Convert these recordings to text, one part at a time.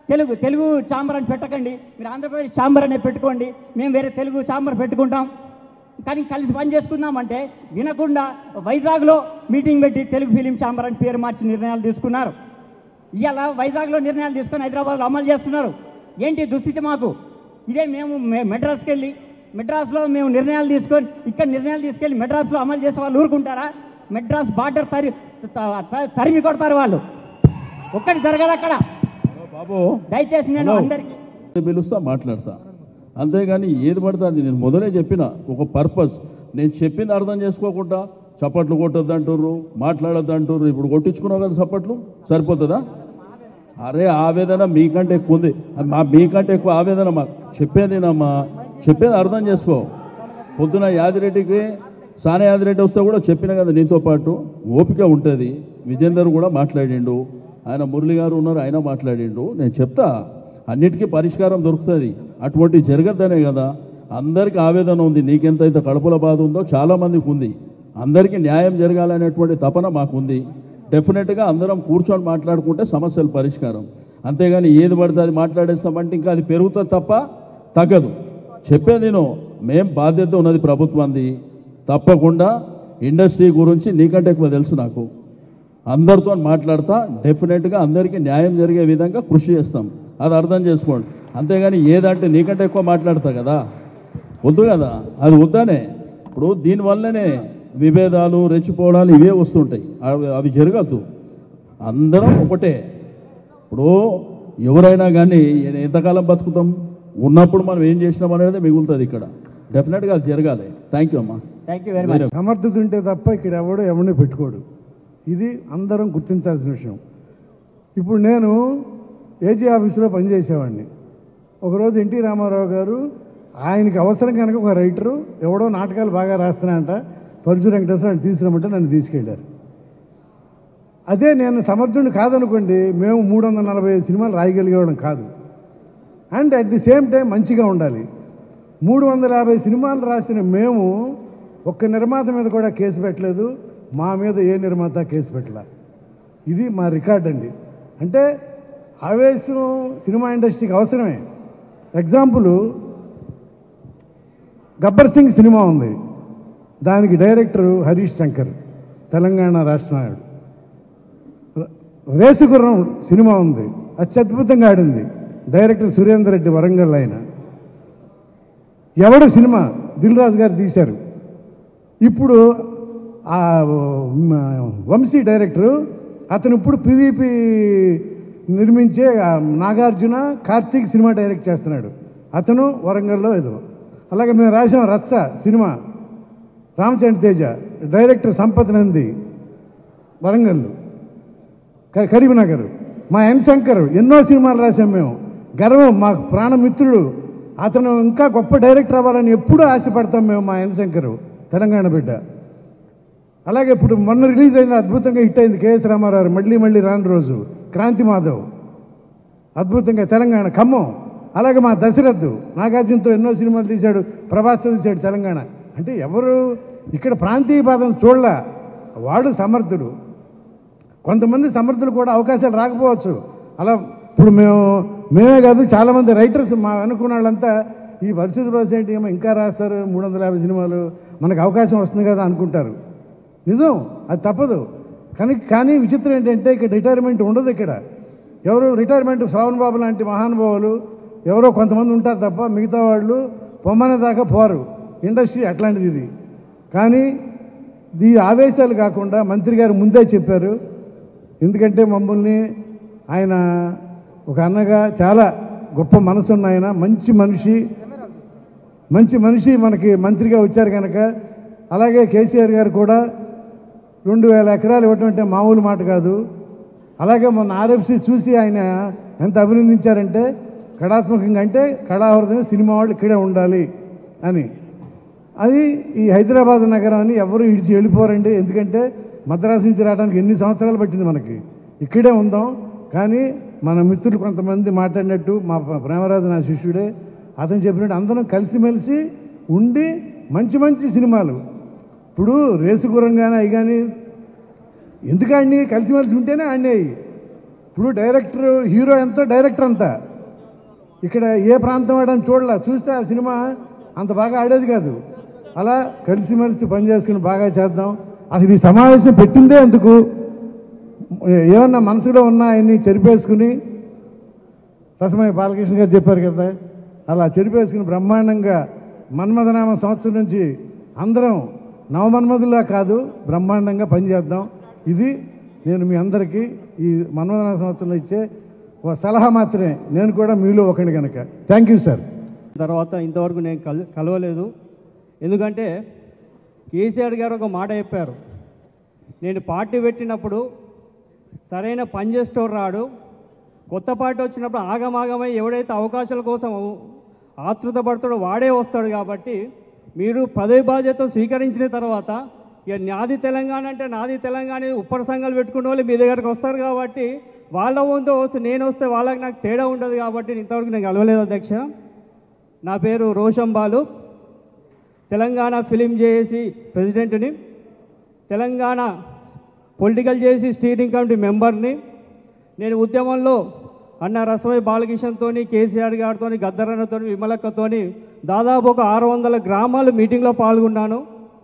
Telugu Telugu chamber అని పెట్టకండి మీరు ఆంధ్రప్రదేశ్ ఛాంబర్ అనే పెట్టుకోండి మేము వేరే తెలుగు ఛాంబర్ పెట్టుకుంటాం కానీ కలిసి పని చేసుకుందామంటే వినకుండా వైజాగ్లో మీటింగ్ పెట్టి తెలుగు ఫిలిం ఛాంబర్ అని పేరు మార్చి నిర్ణయాలు తీసుకున్నారు ఇవాళ వైజాగ్లో నిర్ణయాలు తీసుకొని హైదరాబాద్లో అమలు చేస్తున్నారు ఏంటి దుస్థితి మాకు ఇదే మేము మె- మెడ్రాస్కి వెళ్ళి మెడ్రాస్లో మేము నిర్ణయాలు తీసుకొని ఇక్కడ నిర్ణయాలు తీసుకెళ్ళి మెడ్రాస్లో అమలు చేసే వాళ్ళు ఊరుకుంటారా మెడ్రాస్ బార్డర్ తరి త- త- తరిమి కొడతారు వాళ్ళు ఒక్కటి జరగదు అక్కడ బాబు దయచేసి నేను హలో. అందరికీ పిలుస్తా మాట్లాడతా అంతేగాని ఏది పడితే అది నేను మొదలే చెప్పిన ఒక పర్పస్ నేను చెప్పింది అర్థం చేసుకోకుండా చప్పట్లు కొట్టొద్దు అంటుర్రు మాట్లాడొద్దు అంటుర్రు ఇప్పుడు కొట్టించుకున్నావు కదా చప్పట్లు సరిపోతుందా అరే ఆవేదన మీకంటే ఎక్కువ ఉంది అది మా మీకంటే ఎక్కువ ఆవేదన మా చెప్పేదేనమ్మా చెప్పేది అర్థం చేసుకో పొద్దున యాదిరెడ్డికి సానే యాదిరెడ్డి వస్తే కూడా చెప్పిన కదా నీతో పాటు ఓపిక ఉంటుంది విజేందర్ కూడా మాట్లాడిండు ఆయన మురళి గారు ఉన్నారు ఆయన మాట్లాడిండు నేను చెప్తా అన్నిటికీ పరిష్కారం దొరుకుతుంది అటువంటి జరగద్దనే కదా అందరికీ ఆవేదన ఉంది నీకెంతైతే కడుపుల బాధ ఉందో చాలా మందికి ఉంది అందరికీ న్యాయం జరగాలనేటువంటి తపన మాకుంది డెఫినెట్గా అందరం కూర్చొని మాట్లాడుకుంటే సమస్యల పరిష్కారం అంతేగాని ఏది పడితే అది మాట్లాడేస్తామంటే ఇంకా అది పెరుగుతుంది తప్ప తగ్గదు చెప్పేది నేను మేం బాధ్యత ఉన్నది ప్రభుత్వంది తప్పకుండా ఇండస్ట్రీ గురించి నీకంటే ఎక్కువ తెలుసు నాకు అందరితో మాట్లాడతా డెఫినెట్గా అందరికీ న్యాయం జరిగే విధంగా కృషి చేస్తాం అది అర్థం చేసుకోండి అంతేగాని ఏదంటే నీకంటే ఎక్కువ మాట్లాడతా కదా వద్దు కదా అది వద్దనే ఇప్పుడు దీనివల్లనే విభేదాలు రెచ్చిపోవడాలు ఇవే వస్తుంటాయి అవి అవి జరగద్దు అందరం ఒకటే ఇప్పుడు ఎవరైనా కానీ ఎంతకాలం బతుకుతాం ఉన్నప్పుడు మనం ఏం చేసినాం అనేది మిగులుతుంది ఇక్కడ డెఫినెట్గా అది జరగాలి థ్యాంక్ యూ అమ్మా థ్యాంక్ యూ వెరీ మచ్ సమర్థత ఉంటే తప్ప ఇక్కడ ఎవడు ఎవరిని పెట్టుకోడు ఇది అందరం గుర్తించాల్సిన విషయం ఇప్పుడు నేను ఏజీ ఆఫీసులో పనిచేసేవాడిని ఒకరోజు ఎన్టీ రామారావు గారు ఆయనకి అవసరం కనుక ఒక రైటరు ఎవడో నాటకాలు బాగా రాస్తున్నాయంట పరుచు వెంకటేశ్వర తీసుకురమ్మంటే నన్ను తీసుకెళ్ళారు అదే నేను సమర్థుడిని కాదనుకోండి మేము మూడు వందల నలభై ఐదు సినిమాలు రాయగలిగేవాళ్ళం కాదు and at the same time మంచిగా ఉండాలి మూడు వందల యాభై సినిమాలు రాసిన మేము ఒక్క నిర్మాత మీద కూడా కేసు పెట్టలేదు మా మీద ఏ నిర్మాత కేసు పెట్టలే ఇది మా రికార్డ్ అండి అంటే ఆవేశం సినిమా ఇండస్ట్రీకి అవసరమే ఎగ్జాంపుల్ గబ్బర్ సింగ్ సినిమా ఉంది దానికి డైరెక్టర్ హరీష్ శంకర్ తెలంగాణ రాష్ట్ర నాయుడు రేసుగుర్రం సినిమా ఉంది అత్యద్భుతంగా ఆడింది డైరెక్టర్ సురేందర్ రెడ్డి వరంగల్ ఆయన ఎవడు సినిమా దిల్ రాజు గారు తీశారు ఇప్పుడు ఆ మ, వంశీ డైరెక్టరు అతను ఇప్పుడు పివిపి నిర్మించే ఆ నాగార్జున కార్తీక్ సినిమా డైరెక్ట్ చేస్తున్నాడు అతను వరంగల్లో ఏదో అలాగే మేము రాసాం రచ్చ సినిమా రామచంద్ర తేజ డైరెక్టర్ సంపత్ నంది వరంగల్ క- కరీంనగర్ మా ఎన్ శంకర్ ఎన్నో సినిమాలు రాసాం మేము గర్వం మా ప్రాణమిత్రుడు అతను ఇంకా గొప్ప డైరెక్టర్ అవ్వాలని ఎప్పుడూ ఆశపడతాం మేము మా ఎన్ శంకర్ తెలంగాణ బిడ్డ అలాగే ఇప్పుడు మొన్న రిలీజ్ అయింది అద్భుతంగా హిట్ అయింది కేఎస్ రామారావు మళ్ళీ మళ్ళీ రాని రోజు క్రాంతి మాధవ్ అద్భుతంగా తెలంగాణ ఖమ్మం అలాగే మా దశరథ్ నాగార్జునతో ఎన్నో సినిమాలు తీశాడు ప్రభాస్తో తీశాడు తెలంగాణ అంటే ఎవరు ఇక్కడ ప్రాంతీయ బాధం చూడలే వాడు సమర్థుడు కొంతమంది సమర్థులు కూడా అవకాశాలు రాకపోవచ్చు అలా ఇప్పుడు మేము మేమే కాదు చాలామంది రైటర్స్ మా అనుకున్న వాళ్ళంతా ఈ పరిశుద్ధ బస్ ఏంటి ఏమో ఇంకా రాస్తారు మూడు వందల యాభై సినిమాలు మనకు అవకాశం వస్తుంది కదా అనుకుంటారు నిజం అది తప్పదు కానీ కానీ విచిత్రం ఏంటంటే ఇక్కడ రిటైర్మెంట్ ఉండదు ఇక్కడ ఎవరు రిటైర్మెంట్ శోభన్ బాబు లాంటి మహానుభావులు ఎవరో కొంతమంది ఉంటారు తప్ప మిగతా వాళ్ళు పొమ్మనే దాకా పోరు ఇండస్ట్రీ అట్లాంటిది ఇది కానీ ఈ ఆవేశాలు కాకుండా మంత్రి గారు ముందే చెప్పారు ఎందుకంటే మమ్మల్ని ఆయన ఒక అన్నగా చాలా గొప్ప మనసున్న ఆయన మంచి మనిషి మంచి మనిషి మనకి మంత్రిగా వచ్చారు కనుక అలాగే కేసీఆర్ గారు కూడా రెండు వేల ఎకరాలు ఇవ్వటం అంటే మామూలు మాట కాదు అలాగే మొన్న ఆర్ఎఫ్సి చూసి ఆయన ఎంత అభినందించారంటే కళాత్మకంగా అంటే కళాహృదయం సినిమా వాళ్ళు ఇక్కడే ఉండాలి అని అది ఈ హైదరాబాద్ నగరాన్ని ఎవరు ఇడిచి వెళ్ళిపోరండి ఎందుకంటే మద్రాసు నుంచి రావడానికి ఎన్ని సంవత్సరాలు పట్టింది మనకి ఇక్కడే ఉందాం కానీ మన మిత్రులు కొంతమంది మాట్లాడినట్టు మా ప్రేమరాజు నా శిష్యుడే అతను చెప్పినట్టు అందరం కలిసిమెలిసి ఉండి మంచి మంచి సినిమాలు ఇప్పుడు రేసు గుర్రం కానీ అవి కానీ ఎందుకు ఆడిని కలిసిమెలిసి ఉంటేనే ఆడినాయి ఇప్పుడు డైరెక్టర్ హీరో ఎంతో డైరెక్టర్ అంతా ఇక్కడ ఏ ప్రాంతం వాడని చూడలే చూస్తే ఆ సినిమా అంత బాగా ఆడేది కాదు అలా కలిసిమెలిసి పని చేసుకుని బాగా చేద్దాం అసలు ఈ సమావేశం పెట్టిందే ఎందుకు ఏమన్నా మనసులో ఉన్న ఆయన్ని చెరిపేసుకుని రసమయ్య బాలకృష్ణ గారు చెప్పారు కదా అలా చెరిపేసుకుని బ్రహ్మాండంగా మన్మథనామ సంవత్సరం నుంచి అందరం నవమన్మధులా కాదు బ్రహ్మాండంగా పనిచేద్దాం ఇది నేను మీ అందరికీ ఈ మన్మథనామ సంవత్సరంలో ఇచ్చే ఒక సలహా మాత్రమే నేను కూడా మీలో ఒకటి కనుక థ్యాంక్ యూ సార్ తర్వాత ఇంతవరకు నేను కల కలవలేదు ఎందుకంటే కేసీఆర్ గారు ఒక మాట చెప్పారు నేను పార్టీ పెట్టినప్పుడు సరైన పని చేసేటోడు రాడు కొత్త పార్టీ వచ్చినప్పుడు ఆగమాగమై ఎవడైతే అవకాశాల కోసం ఆతృత పడతాడో వాడే వస్తాడు కాబట్టి మీరు పదవి బాధ్యత స్వీకరించిన తర్వాత ఇక నాది తెలంగాణ అంటే నాది తెలంగాణ ఉప్పటి సంఘాలు పెట్టుకున్న వాళ్ళు మీ దగ్గరకు వస్తారు కాబట్టి వాళ్ళ వంతు వస్తే నేను వస్తే వాళ్ళకి నాకు తేడా ఉండదు కాబట్టి ఇంతవరకు నేను కలవలేదు అధ్యక్ష నా పేరు రోషన్ బాలు తెలంగాణ ఫిలిం జేఏసీ ప్రెసిడెంట్ని Telangana political JAC steering committee మెంబర్ని నేను ఉద్యమంలో అన్న రసమై బాలకిషన్తో కేసీఆర్ గారితో గద్దరన్నతో విమలక్కతో దాదాపు ఒక ఆరు వందల గ్రామాలు మీటింగ్లో పాల్గొన్నాను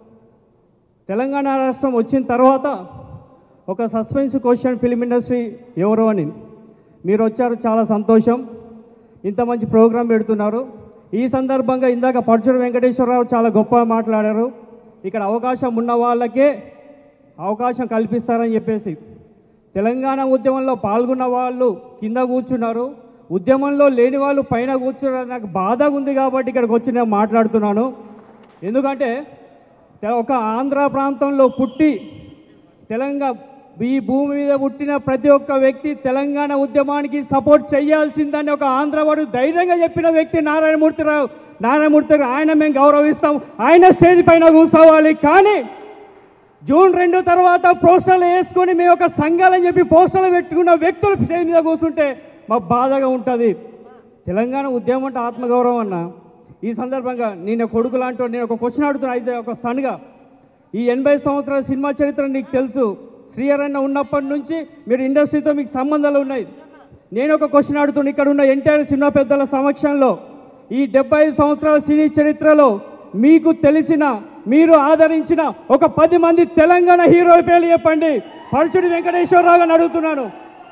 తెలంగాణ రాష్ట్రం వచ్చిన తర్వాత ఒక సస్పెన్స్ క్వశ్చన్ ఫిలిం ఇండస్ట్రీ ఎవరు అని మీరు వచ్చారు చాలా సంతోషం ఇంత మంచి ప్రోగ్రాం పెడుతున్నారు ఈ సందర్భంగా ఇందాక పరచుడు వెంకటేశ్వరరావు చాలా గొప్పగా మాట్లాడారు ఇక్కడ అవకాశం ఉన్న వాళ్ళకే అవకాశం కల్పిస్తారని చెప్పేసి తెలంగాణ ఉద్యమంలో పాల్గొన్న వాళ్ళు కింద కూర్చున్నారు ఉద్యమంలో లేని వాళ్ళు పైన కూర్చున్నారు నాకు బాధగా ఉంది కాబట్టి ఇక్కడికి వచ్చి నేను మాట్లాడుతున్నాను ఎందుకంటే తె- ఒక ఆంధ్ర ప్రాంతంలో పుట్టి తెలంగాణ ఈ భూమి మీద పుట్టిన ప్రతి ఒక్క వ్యక్తి తెలంగాణ ఉద్యమానికి సపోర్ట్ చేయాల్సిందని ఒక ఆంధ్రవాడు ధైర్యంగా చెప్పిన వ్యక్తి నారాయణమూర్తిరావు నారాయణమూర్తి గారు. ఆయన మేము గౌరవిస్తాం ఆయన స్టేజ్ పైన కూర్చోవాలి కానీ జూన్ రెండు తర్వాత పోస్టర్లు వేసుకొని మేము ఒక సంఘాలని చెప్పి పోస్టర్లు పెట్టుకున్న వ్యక్తులు స్టేజ్ మీద కూర్చుంటే మాకు బాధగా ఉంటుంది తెలంగాణ ఉద్యమం అంటే ఆత్మగౌరవం అన్న ఈ సందర్భంగా నేను కొడుకు లాంటి వాడిని, నేను ఒక క్వశ్చన్ అడుగుతున్నా అయితే ఒక సన్గా ఈ ఎనభై సంవత్సరాల సినిమా చరిత్ర నీకు తెలుసు శ్రీహరన్న ఉన్నప్పటి నుంచి మీరు ఇండస్ట్రీతో మీకు సంబంధాలు ఉన్నాయి నేను ఒక క్వశ్చన్ అడుగుతున్నా ఇక్కడ ఉన్న ఎన్టీఆర్ సినిమా పెద్దల సమక్షంలో ఈ డెబ్బై ఐదు సంవత్సరాల సినీ చరిత్రలో మీకు తెలిసిన మీరు ఆదరించిన ఒక పది మంది తెలంగాణ హీరోల పేర్లు చెప్పండి పరచుడి వెంకటేశ్వరరావు గారిని అడుగుతున్నాను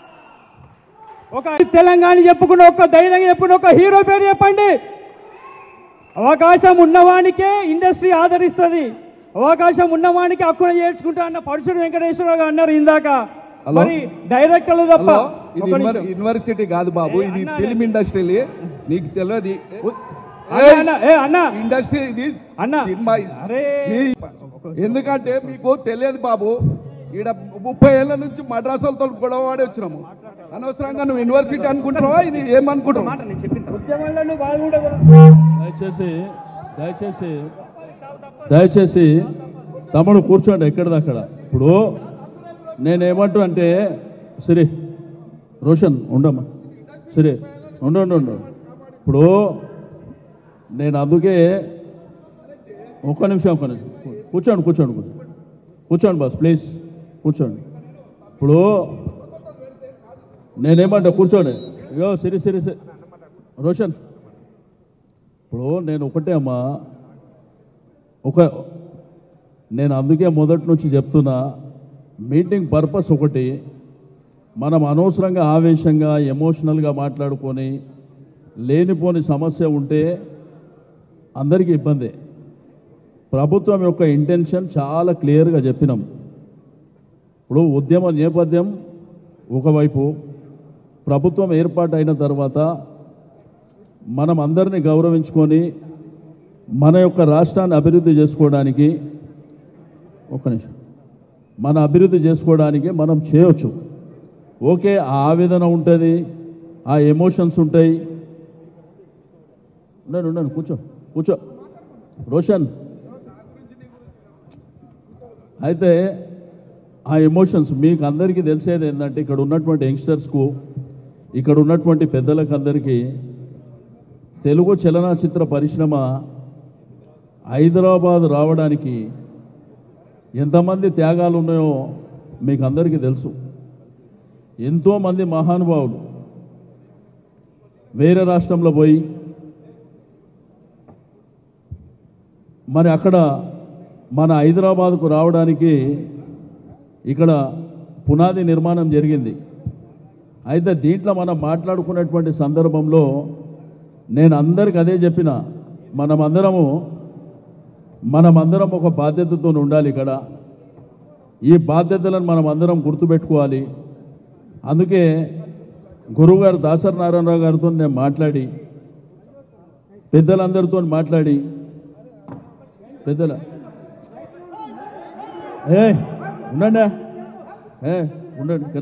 ఒక తెలంగాణ చెప్పుకున్న ఒక ధైర్యంగా చెప్పుకున్న ఒక హీరో పేరు చెప్పండి అవకాశం ఉన్నవానికే ఇండస్ట్రీ ఆదరిస్తుంది అవకాశం ఉన్నవానికి హక్కున చేర్చుకుంటా అన్న పరశుడు వెంకటేశ్వరరావు గారు అన్నారు ఇందాక హలో? మరి డైరెక్టర్లు తప్ప హలో ఇది ఒక యూనివర్- నిమిషం. యూనివర్సిటీ కాదు బాబు ఏ, ఇది అన్నా, ఫిలిం ఇండస్ట్రీ నీకు తెలియదు అన్న, అన్న, ఏ అన్న ఇండస్ట్రీ ఇది అన్నా. సినిమా అరే. మీ- ఎందుకంటే మీకు తెలియదు బాబు ఈడ ముప్పై ఏళ్ళ నుంచి మద్రాసులతో గొడవ వాడి వచ్చినాము అనవసరంగా నువ్వు యూనివర్సిటీ అనుకుంటున్నావా ఇది ఏమనుకుంటున్నావు ఉద్యమంలో నువ్వు పాల్గొంటే దయచేసి దయచేసి దయచేసి తమ్ముడు కూర్చోండి ఎక్కడిదక్కడ ఇప్పుడు నేనేమంటూ అంటే సిరి రోషన్ ఉండమ్మా సిరి ఉండు ఉండు ఉండు ఇప్పుడు నేను అందుకే ఒక్క నిమిషం ఒక్క నిమిషం కూర్చోండి కూర్చోండి కూర్చోండి కూర్చోండి బాస్ ప్లీజ్ కూర్చోండి ఇప్పుడు నేనేమంటా కూర్చోండి అయ్యో సిరి సిరి సిరి రోషన్ ఇప్పుడు నేను ఒకటే అమ్మా ఒక నేను అందుకే మొదటి నుంచి చెప్తున్నా మీటింగ్ పర్పస్ ఒకటి మనం అనవసరంగా ఆవేశంగా ఎమోషనల్గా మాట్లాడుకొని లేనిపోని సమస్య ఉంటే అందరికీ ఇబ్బంది ప్రభుత్వం యొక్క ఇంటెన్షన్ చాలా క్లియర్గా చెప్పినాం ఇప్పుడు ఉద్యమ నేపథ్యం ఒకవైపు ప్రభుత్వం ఏర్పాటు అయిన తర్వాత మనం అందరినీ గౌరవించుకొని మన యొక్క రాష్ట్రాన్ని అభివృద్ధి చేసుకోవడానికి ఒక్క నిమిషం మన అభివృద్ధి చేసుకోవడానికి మనం చేయొచ్చు ఓకే ఆ ఆవేదన ఉంటుంది ఆ ఎమోషన్స్ ఉంటాయి ఉండండి ఉండండి కూర్చో కూర్చో రోషన్ అయితే ఆ ఎమోషన్స్ మీకు అందరికీ తెలిసేది ఏంటంటే ఇక్కడ ఉన్నటువంటి యంగ్స్టర్స్కు ఇక్కడ ఉన్నటువంటి పెద్దలకు అందరికీ తెలుగు చలనచిత్ర పరిశ్రమ హైదరాబాద్ రావడానికి ఎంతమంది త్యాగాలు ఉన్నాయో మీకు అందరికీ తెలుసు ఎంతోమంది మహానుభావులు వేరే రాష్ట్రంలో పోయి మరి అక్కడ మన హైదరాబాద్కు రావడానికి ఇక్కడ పునాది నిర్మాణం జరిగింది అయితే దీంట్లో మనం మాట్లాడుకున్నటువంటి సందర్భంలో నేను అందరికి అదే చెప్పిన మనమందరము మనమందరం ఒక బాధ్యతతో ఉండాలి ఇక్కడ ఈ బాధ్యతలను మనం అందరం గుర్తుపెట్టుకోవాలి అందుకే గురువుగారు దాసరి నారాయణరావు గారితో నేను మాట్లాడి పెద్దలందరితో మాట్లాడి పెద్దల ఏ ఉండండి ఏ ఉండండి ఇక్కడ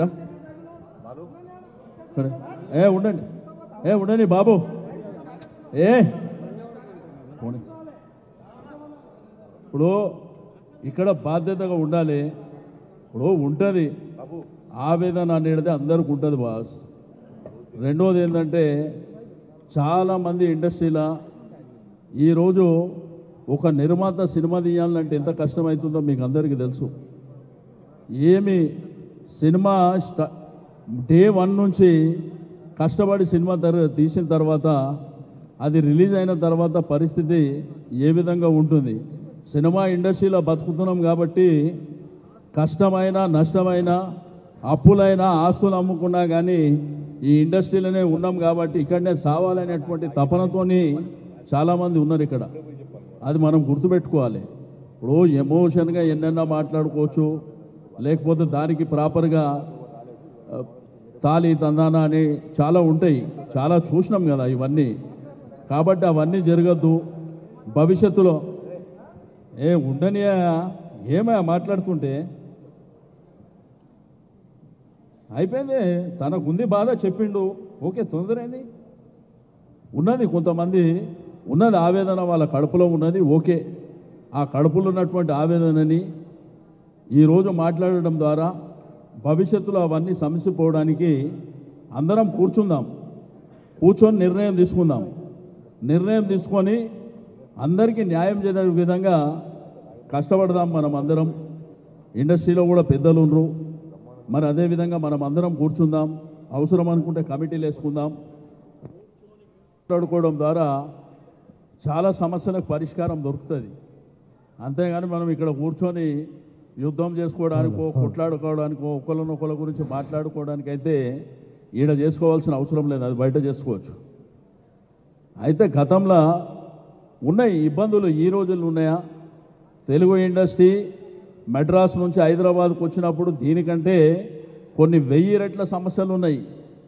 ఇక్కడ. ఏ ఉండండి ఏ ఉండండి బాబు ఏ పోనీ. ఇప్పుడు ఇక్కడ బాధ్యతగా ఉండాలి ఇప్పుడు ఉంటుంది ఆవేదన అనేది అందరికి ఉంటుంది బాస్ రెండోది ఏంటంటే చాలామంది ఇండస్ట్రీలో ఈరోజు ఒక నిర్మాత సినిమా తీయాలంటే ఎంత కష్టమవుతుందో మీకు అందరికీ తెలుసు ఏమి సినిమా స్ట డే వన్ నుంచి కష్టపడి సినిమా తర తీసిన తర్వాత అది రిలీజ్ అయిన తర్వాత పరిస్థితి ఏ విధంగా ఉంటుంది సినిమా ఇండస్ట్రీలో బతుకుతున్నాం కాబట్టి కష్టమైన నష్టమైన అప్పులైన ఆస్తులు అమ్ముకున్నా కానీ ఈ ఇండస్ట్రీలోనే ఉన్నాం కాబట్టి ఇక్కడనే సావాలనేటువంటి తపనతోని చాలామంది ఉన్నారు ఇక్కడ అది మనం గుర్తుపెట్టుకోవాలి ఇప్పుడు ఎమోషన్గా ఎన్నెన్నో మాట్లాడుకోవచ్చు లేకపోతే దానికి ప్రాపర్గా ఆ, తాలి తందాన అని చాలా ఉంటాయి చాలా చూసినాం కదా ఇవన్నీ కాబట్టి అవన్నీ జరగద్దు భవిష్యత్తులో ఏ ఉండని ఏమా మాట్లాడుతుంటే అయిపోయింది తనకుంది బాధ చెప్పిండు ఓకే తొందర ఏంది ఉన్నది కొంతమంది ఉన్నది ఆవేదన వాళ్ళ కడుపులో ఉన్నది ఓకే ఆ కడుపులో ఉన్నటువంటి ఆవేదనని ఈరోజు మాట్లాడడం ద్వారా భవిష్యత్తులో అవన్నీ సమసిపోవడానికి అందరం కూర్చుందాం కూర్చొని నిర్ణయం తీసుకుందాం నిర్ణయం తీసుకొని అందరికీ న్యాయం చేసే విధంగా కష్టపడదాం మనం అందరం ఇండస్ట్రీలో కూడా పెద్దలు ఉండరు మరి అదేవిధంగా మనం అందరం కూర్చుందాం అవసరం అనుకుంటే కమిటీలు వేసుకుందాం మాట్లాడుకోవడం ద్వారా చాలా సమస్యలకు పరిష్కారం దొరుకుతుంది అంతేగాని మనం ఇక్కడ కూర్చొని యుద్ధం చేసుకోవడానికో కొట్లాడుకోవడానికో ఒకరినొకరి గురించి మాట్లాడుకోవడానికి అయితే ఈడ చేసుకోవాల్సిన అవసరం లేదు అది బయట చేసుకోవచ్చు అయితే గతంలో ఉన్నాయి ఇబ్బందులు ఈ రోజుల్లో ఉన్నాయా తెలుగు ఇండస్ట్రీ మెడ్రాస్ నుంచి హైదరాబాద్కు వచ్చినప్పుడు దీనికంటే కొన్ని వెయ్యి రెట్ల సమస్యలు ఉన్నాయి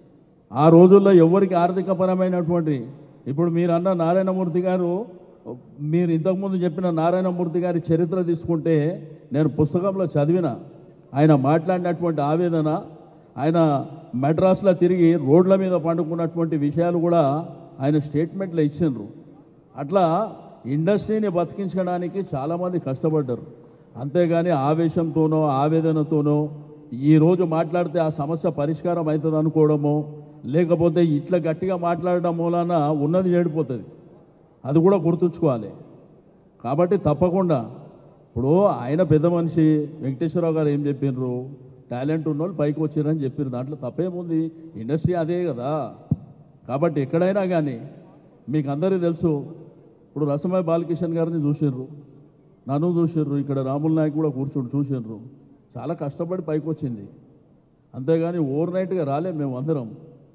ఆ రోజుల్లో ఎవరికి ఆర్థికపరమైనటువంటి ఇప్పుడు మీరు అన్న నారాయణమూర్తి గారు మీరు ఇంతకుముందు చెప్పిన నారాయణమూర్తి గారి చరిత్ర తీసుకుంటే నేను పుస్తకంలో చదివిన ఆయన మాట్లాడినటువంటి ఆవేదన ఆయన మెడ్రాస్లో తిరిగి రోడ్ల మీద పండుకున్నటువంటి విషయాలు కూడా ఆయన స్టేట్మెంట్లో ఇచ్చిండ్రు అట్లా ఇండస్ట్రీని బతికించడానికి చాలామంది కష్టపడ్డారు అంతేగాని ఆవేశంతోనో ఆవేదనతోనో ఈరోజు మాట్లాడితే ఆ సమస్య పరిష్కారం అవుతుంది అనుకోవడమో లేకపోతే ఇట్లా గట్టిగా మాట్లాడడం మూలాన ఉన్నది చెడిపోతుంది అది కూడా గుర్తుంచుకోవాలి కాబట్టి తప్పకుండా ఇప్పుడు ఆయన పెద్ద మనిషి వెంకటేశ్వరరావు గారు ఏం చెప్పినారు టాలెంట్ ఉన్న వాళ్ళు పైకి వచ్చారని చెప్పారు దాంట్లో తప్పేముంది ఇండస్ట్రీ అదే కదా కాబట్టి ఎక్కడైనా కానీ మీకు అందరికీ తెలుసు ఇప్పుడు రసమయ బాలకిషన్ గారిని చూసిర్రు నన్ను చూసిర్రు ఇక్కడ రాముల నాయక్ కూడా కూర్చుని చూసిర్రు చాలా కష్టపడి పైకి వచ్చింది అంతేగాని ఓవర్ నైట్గా రాలేం మేము అందరం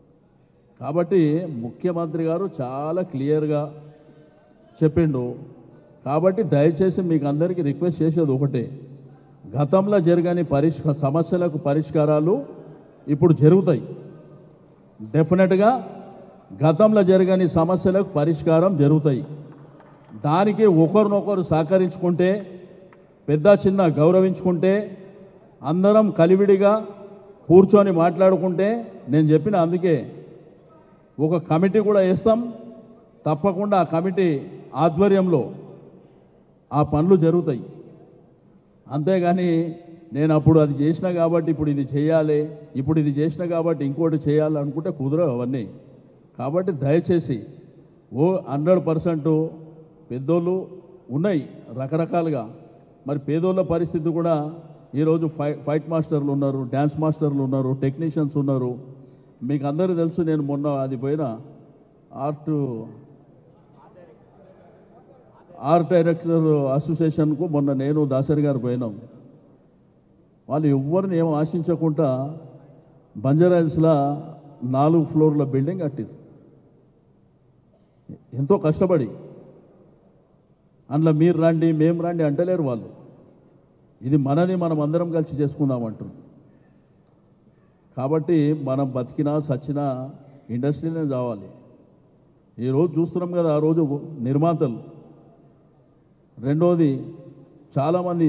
కాబట్టి ముఖ్యమంత్రి గారు చాలా క్లియర్గా చెప్పిండు కాబట్టి దయచేసి మీకు అందరికీ రిక్వెస్ట్ చేసేది ఒకటే గతంలో జరగని పరిష్క సమస్యలకు పరిష్కారాలు ఇప్పుడు జరుగుతాయి డెఫినెట్గా గతంలో జరగని సమస్యలకు పరిష్కారం జరుగుతాయి దానికి ఒకరినొకరు సహకరించుకుంటే పెద్ద చిన్న గౌరవించుకుంటే అందరం కలివిడిగా కూర్చొని మాట్లాడుకుంటే నేను చెప్పిన అందుకే ఒక కమిటీ కూడా వేస్తాం తప్పకుండా ఆ కమిటీ ఆధ్వర్యంలో ఆ పనులు జరుగుతాయి అంతేగాని నేను అప్పుడు అది చేసిన కాబట్టి ఇప్పుడు ఇది చేయాలి ఇప్పుడు ఇది చేసిన కాబట్టి ఇంకోటి చేయాలి అనుకుంటే కుదరవు అవన్నీ కాబట్టి దయచేసి ఓ హండ్రెడ్ పర్సెంట్ పెద్దోళ్ళు ఉన్నాయి రకరకాలుగా మరి పేదోళ్ళ పరిస్థితి కూడా ఈరోజు ఫై ఫైట్ మాస్టర్లు ఉన్నారు డ్యాన్స్ మాస్టర్లు ఉన్నారు టెక్నీషియన్స్ ఉన్నారు మీకు అందరూ తెలుసు నేను మొన్న అది పోయిన ఆర్ట్ ఆర్ట్ డైరెక్టర్ అసోసియేషన్కు మొన్న నేను దాసరి గారు పోయినాం వాళ్ళు ఎవ్వరిని ఏం ఆశించకుండా బంజారాహిల్స్లో నాలుగు ఫ్లోర్ల బిల్డింగ్ కట్టింది ఎంతో కష్టపడి అందులో మీరు రండి మేము రండి అంటలేరు వాళ్ళు ఇది మనని మనం అందరం కలిసి చేసుకుందాం అంటున్నారు కాబట్టి మనం బతికినా సచ్చినా ఇండస్ట్రీనే కావాలి ఈరోజు చూస్తున్నాం కదా ఆ రోజు నిర్మాతలు రెండోది చాలామంది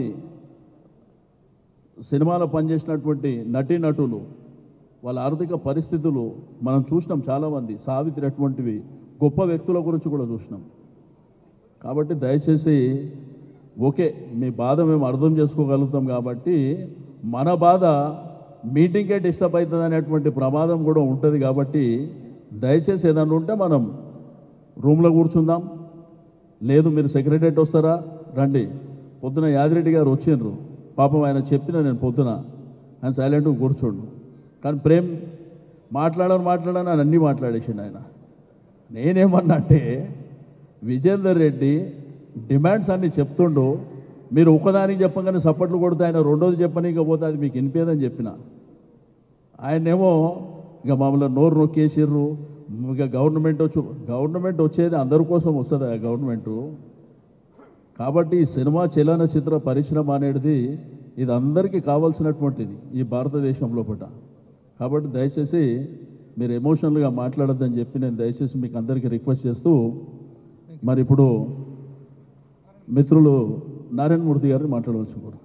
సినిమాలో పనిచేసినటువంటి నటీనటులు వాళ్ళ ఆర్థిక పరిస్థితులు మనం చూసినాం చాలామంది సావిత్రి అటువంటివి గొప్ప వ్యక్తుల గురించి కూడా చూసినాం కాబట్టి దయచేసి ఓకే మీ బాధ మేము అర్థం చేసుకోగలుగుతాం కాబట్టి మన బాధ మీటింగ్కే డిస్టర్బ్ అవుతుంది అనేటువంటి ప్రమాదం కూడా ఉంటుంది కాబట్టి దయచేసి ఏదన్నా ఉంటే మనం రూమ్లో కూర్చుందాం లేదు మీరు సెక్రటరేట్ వస్తారా రండి పొద్దున యాదిరెడ్డి గారు వచ్చిండ్రు పాపం ఆయన చెప్పిన నేను పొద్దున ఆయన సైలెంట్గా కూర్చోండు కానీ ప్రేమ్ మాట్లాడని మాట్లాడని ఆయన అన్నీ మాట్లాడేసిండు ఆయన నేనేమన్నా అంటే విజేందర్ రెడ్డి డిమాండ్స్ అన్ని చెప్తుండు మీరు ఒకదానికి చెప్పగానే సప్పట్లు కొడితే ఆయన రెండోది చెప్పనీకపోతే అది మీకు వినిపేదని చెప్పిన ఆయనేమో ఇక మామూలుగా నోరు నొక్కేసిర్రు ఇక గవర్నమెంట్ వచ్చి గవర్నమెంట్ వచ్చేది అందరి కోసం వస్తుంది ఆ గవర్నమెంటు కాబట్టి ఈ సినిమా చలనచిత్ర పరిశ్రమ అనేది ఇది అందరికీ కావాల్సినటువంటిది ఈ భారతదేశంలో పూట కాబట్టి దయచేసి మీరు ఎమోషనల్గా మాట్లాడొద్దని చెప్పి నేను దయచేసి మీకు అందరికీ రిక్వెస్ట్ చేస్తూ మరి ఇప్పుడు మిత్రులు నారాయణమూర్తి గారిని మాట్లాడవలసి కూడా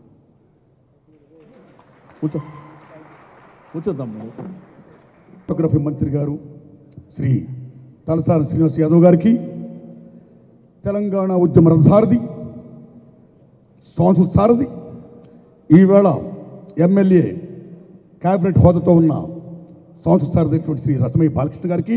కూర్చో కూర్చోద్దాం మీరు ఫోటోగ్రఫీ మంత్రి గారు శ్రీ తలసాని శ్రీనివాస్ యాదవ్ గారికి తెలంగాణ ఉద్యమ రథసారథి సంస్కృత సారథి ఈవేళ ఎమ్మెల్యే కేబినెట్ హోదాతో ఉన్న సంస్కృత సారథి అయినటువంటి శ్రీ రసమయ్య బాలకృష్ణ గారికి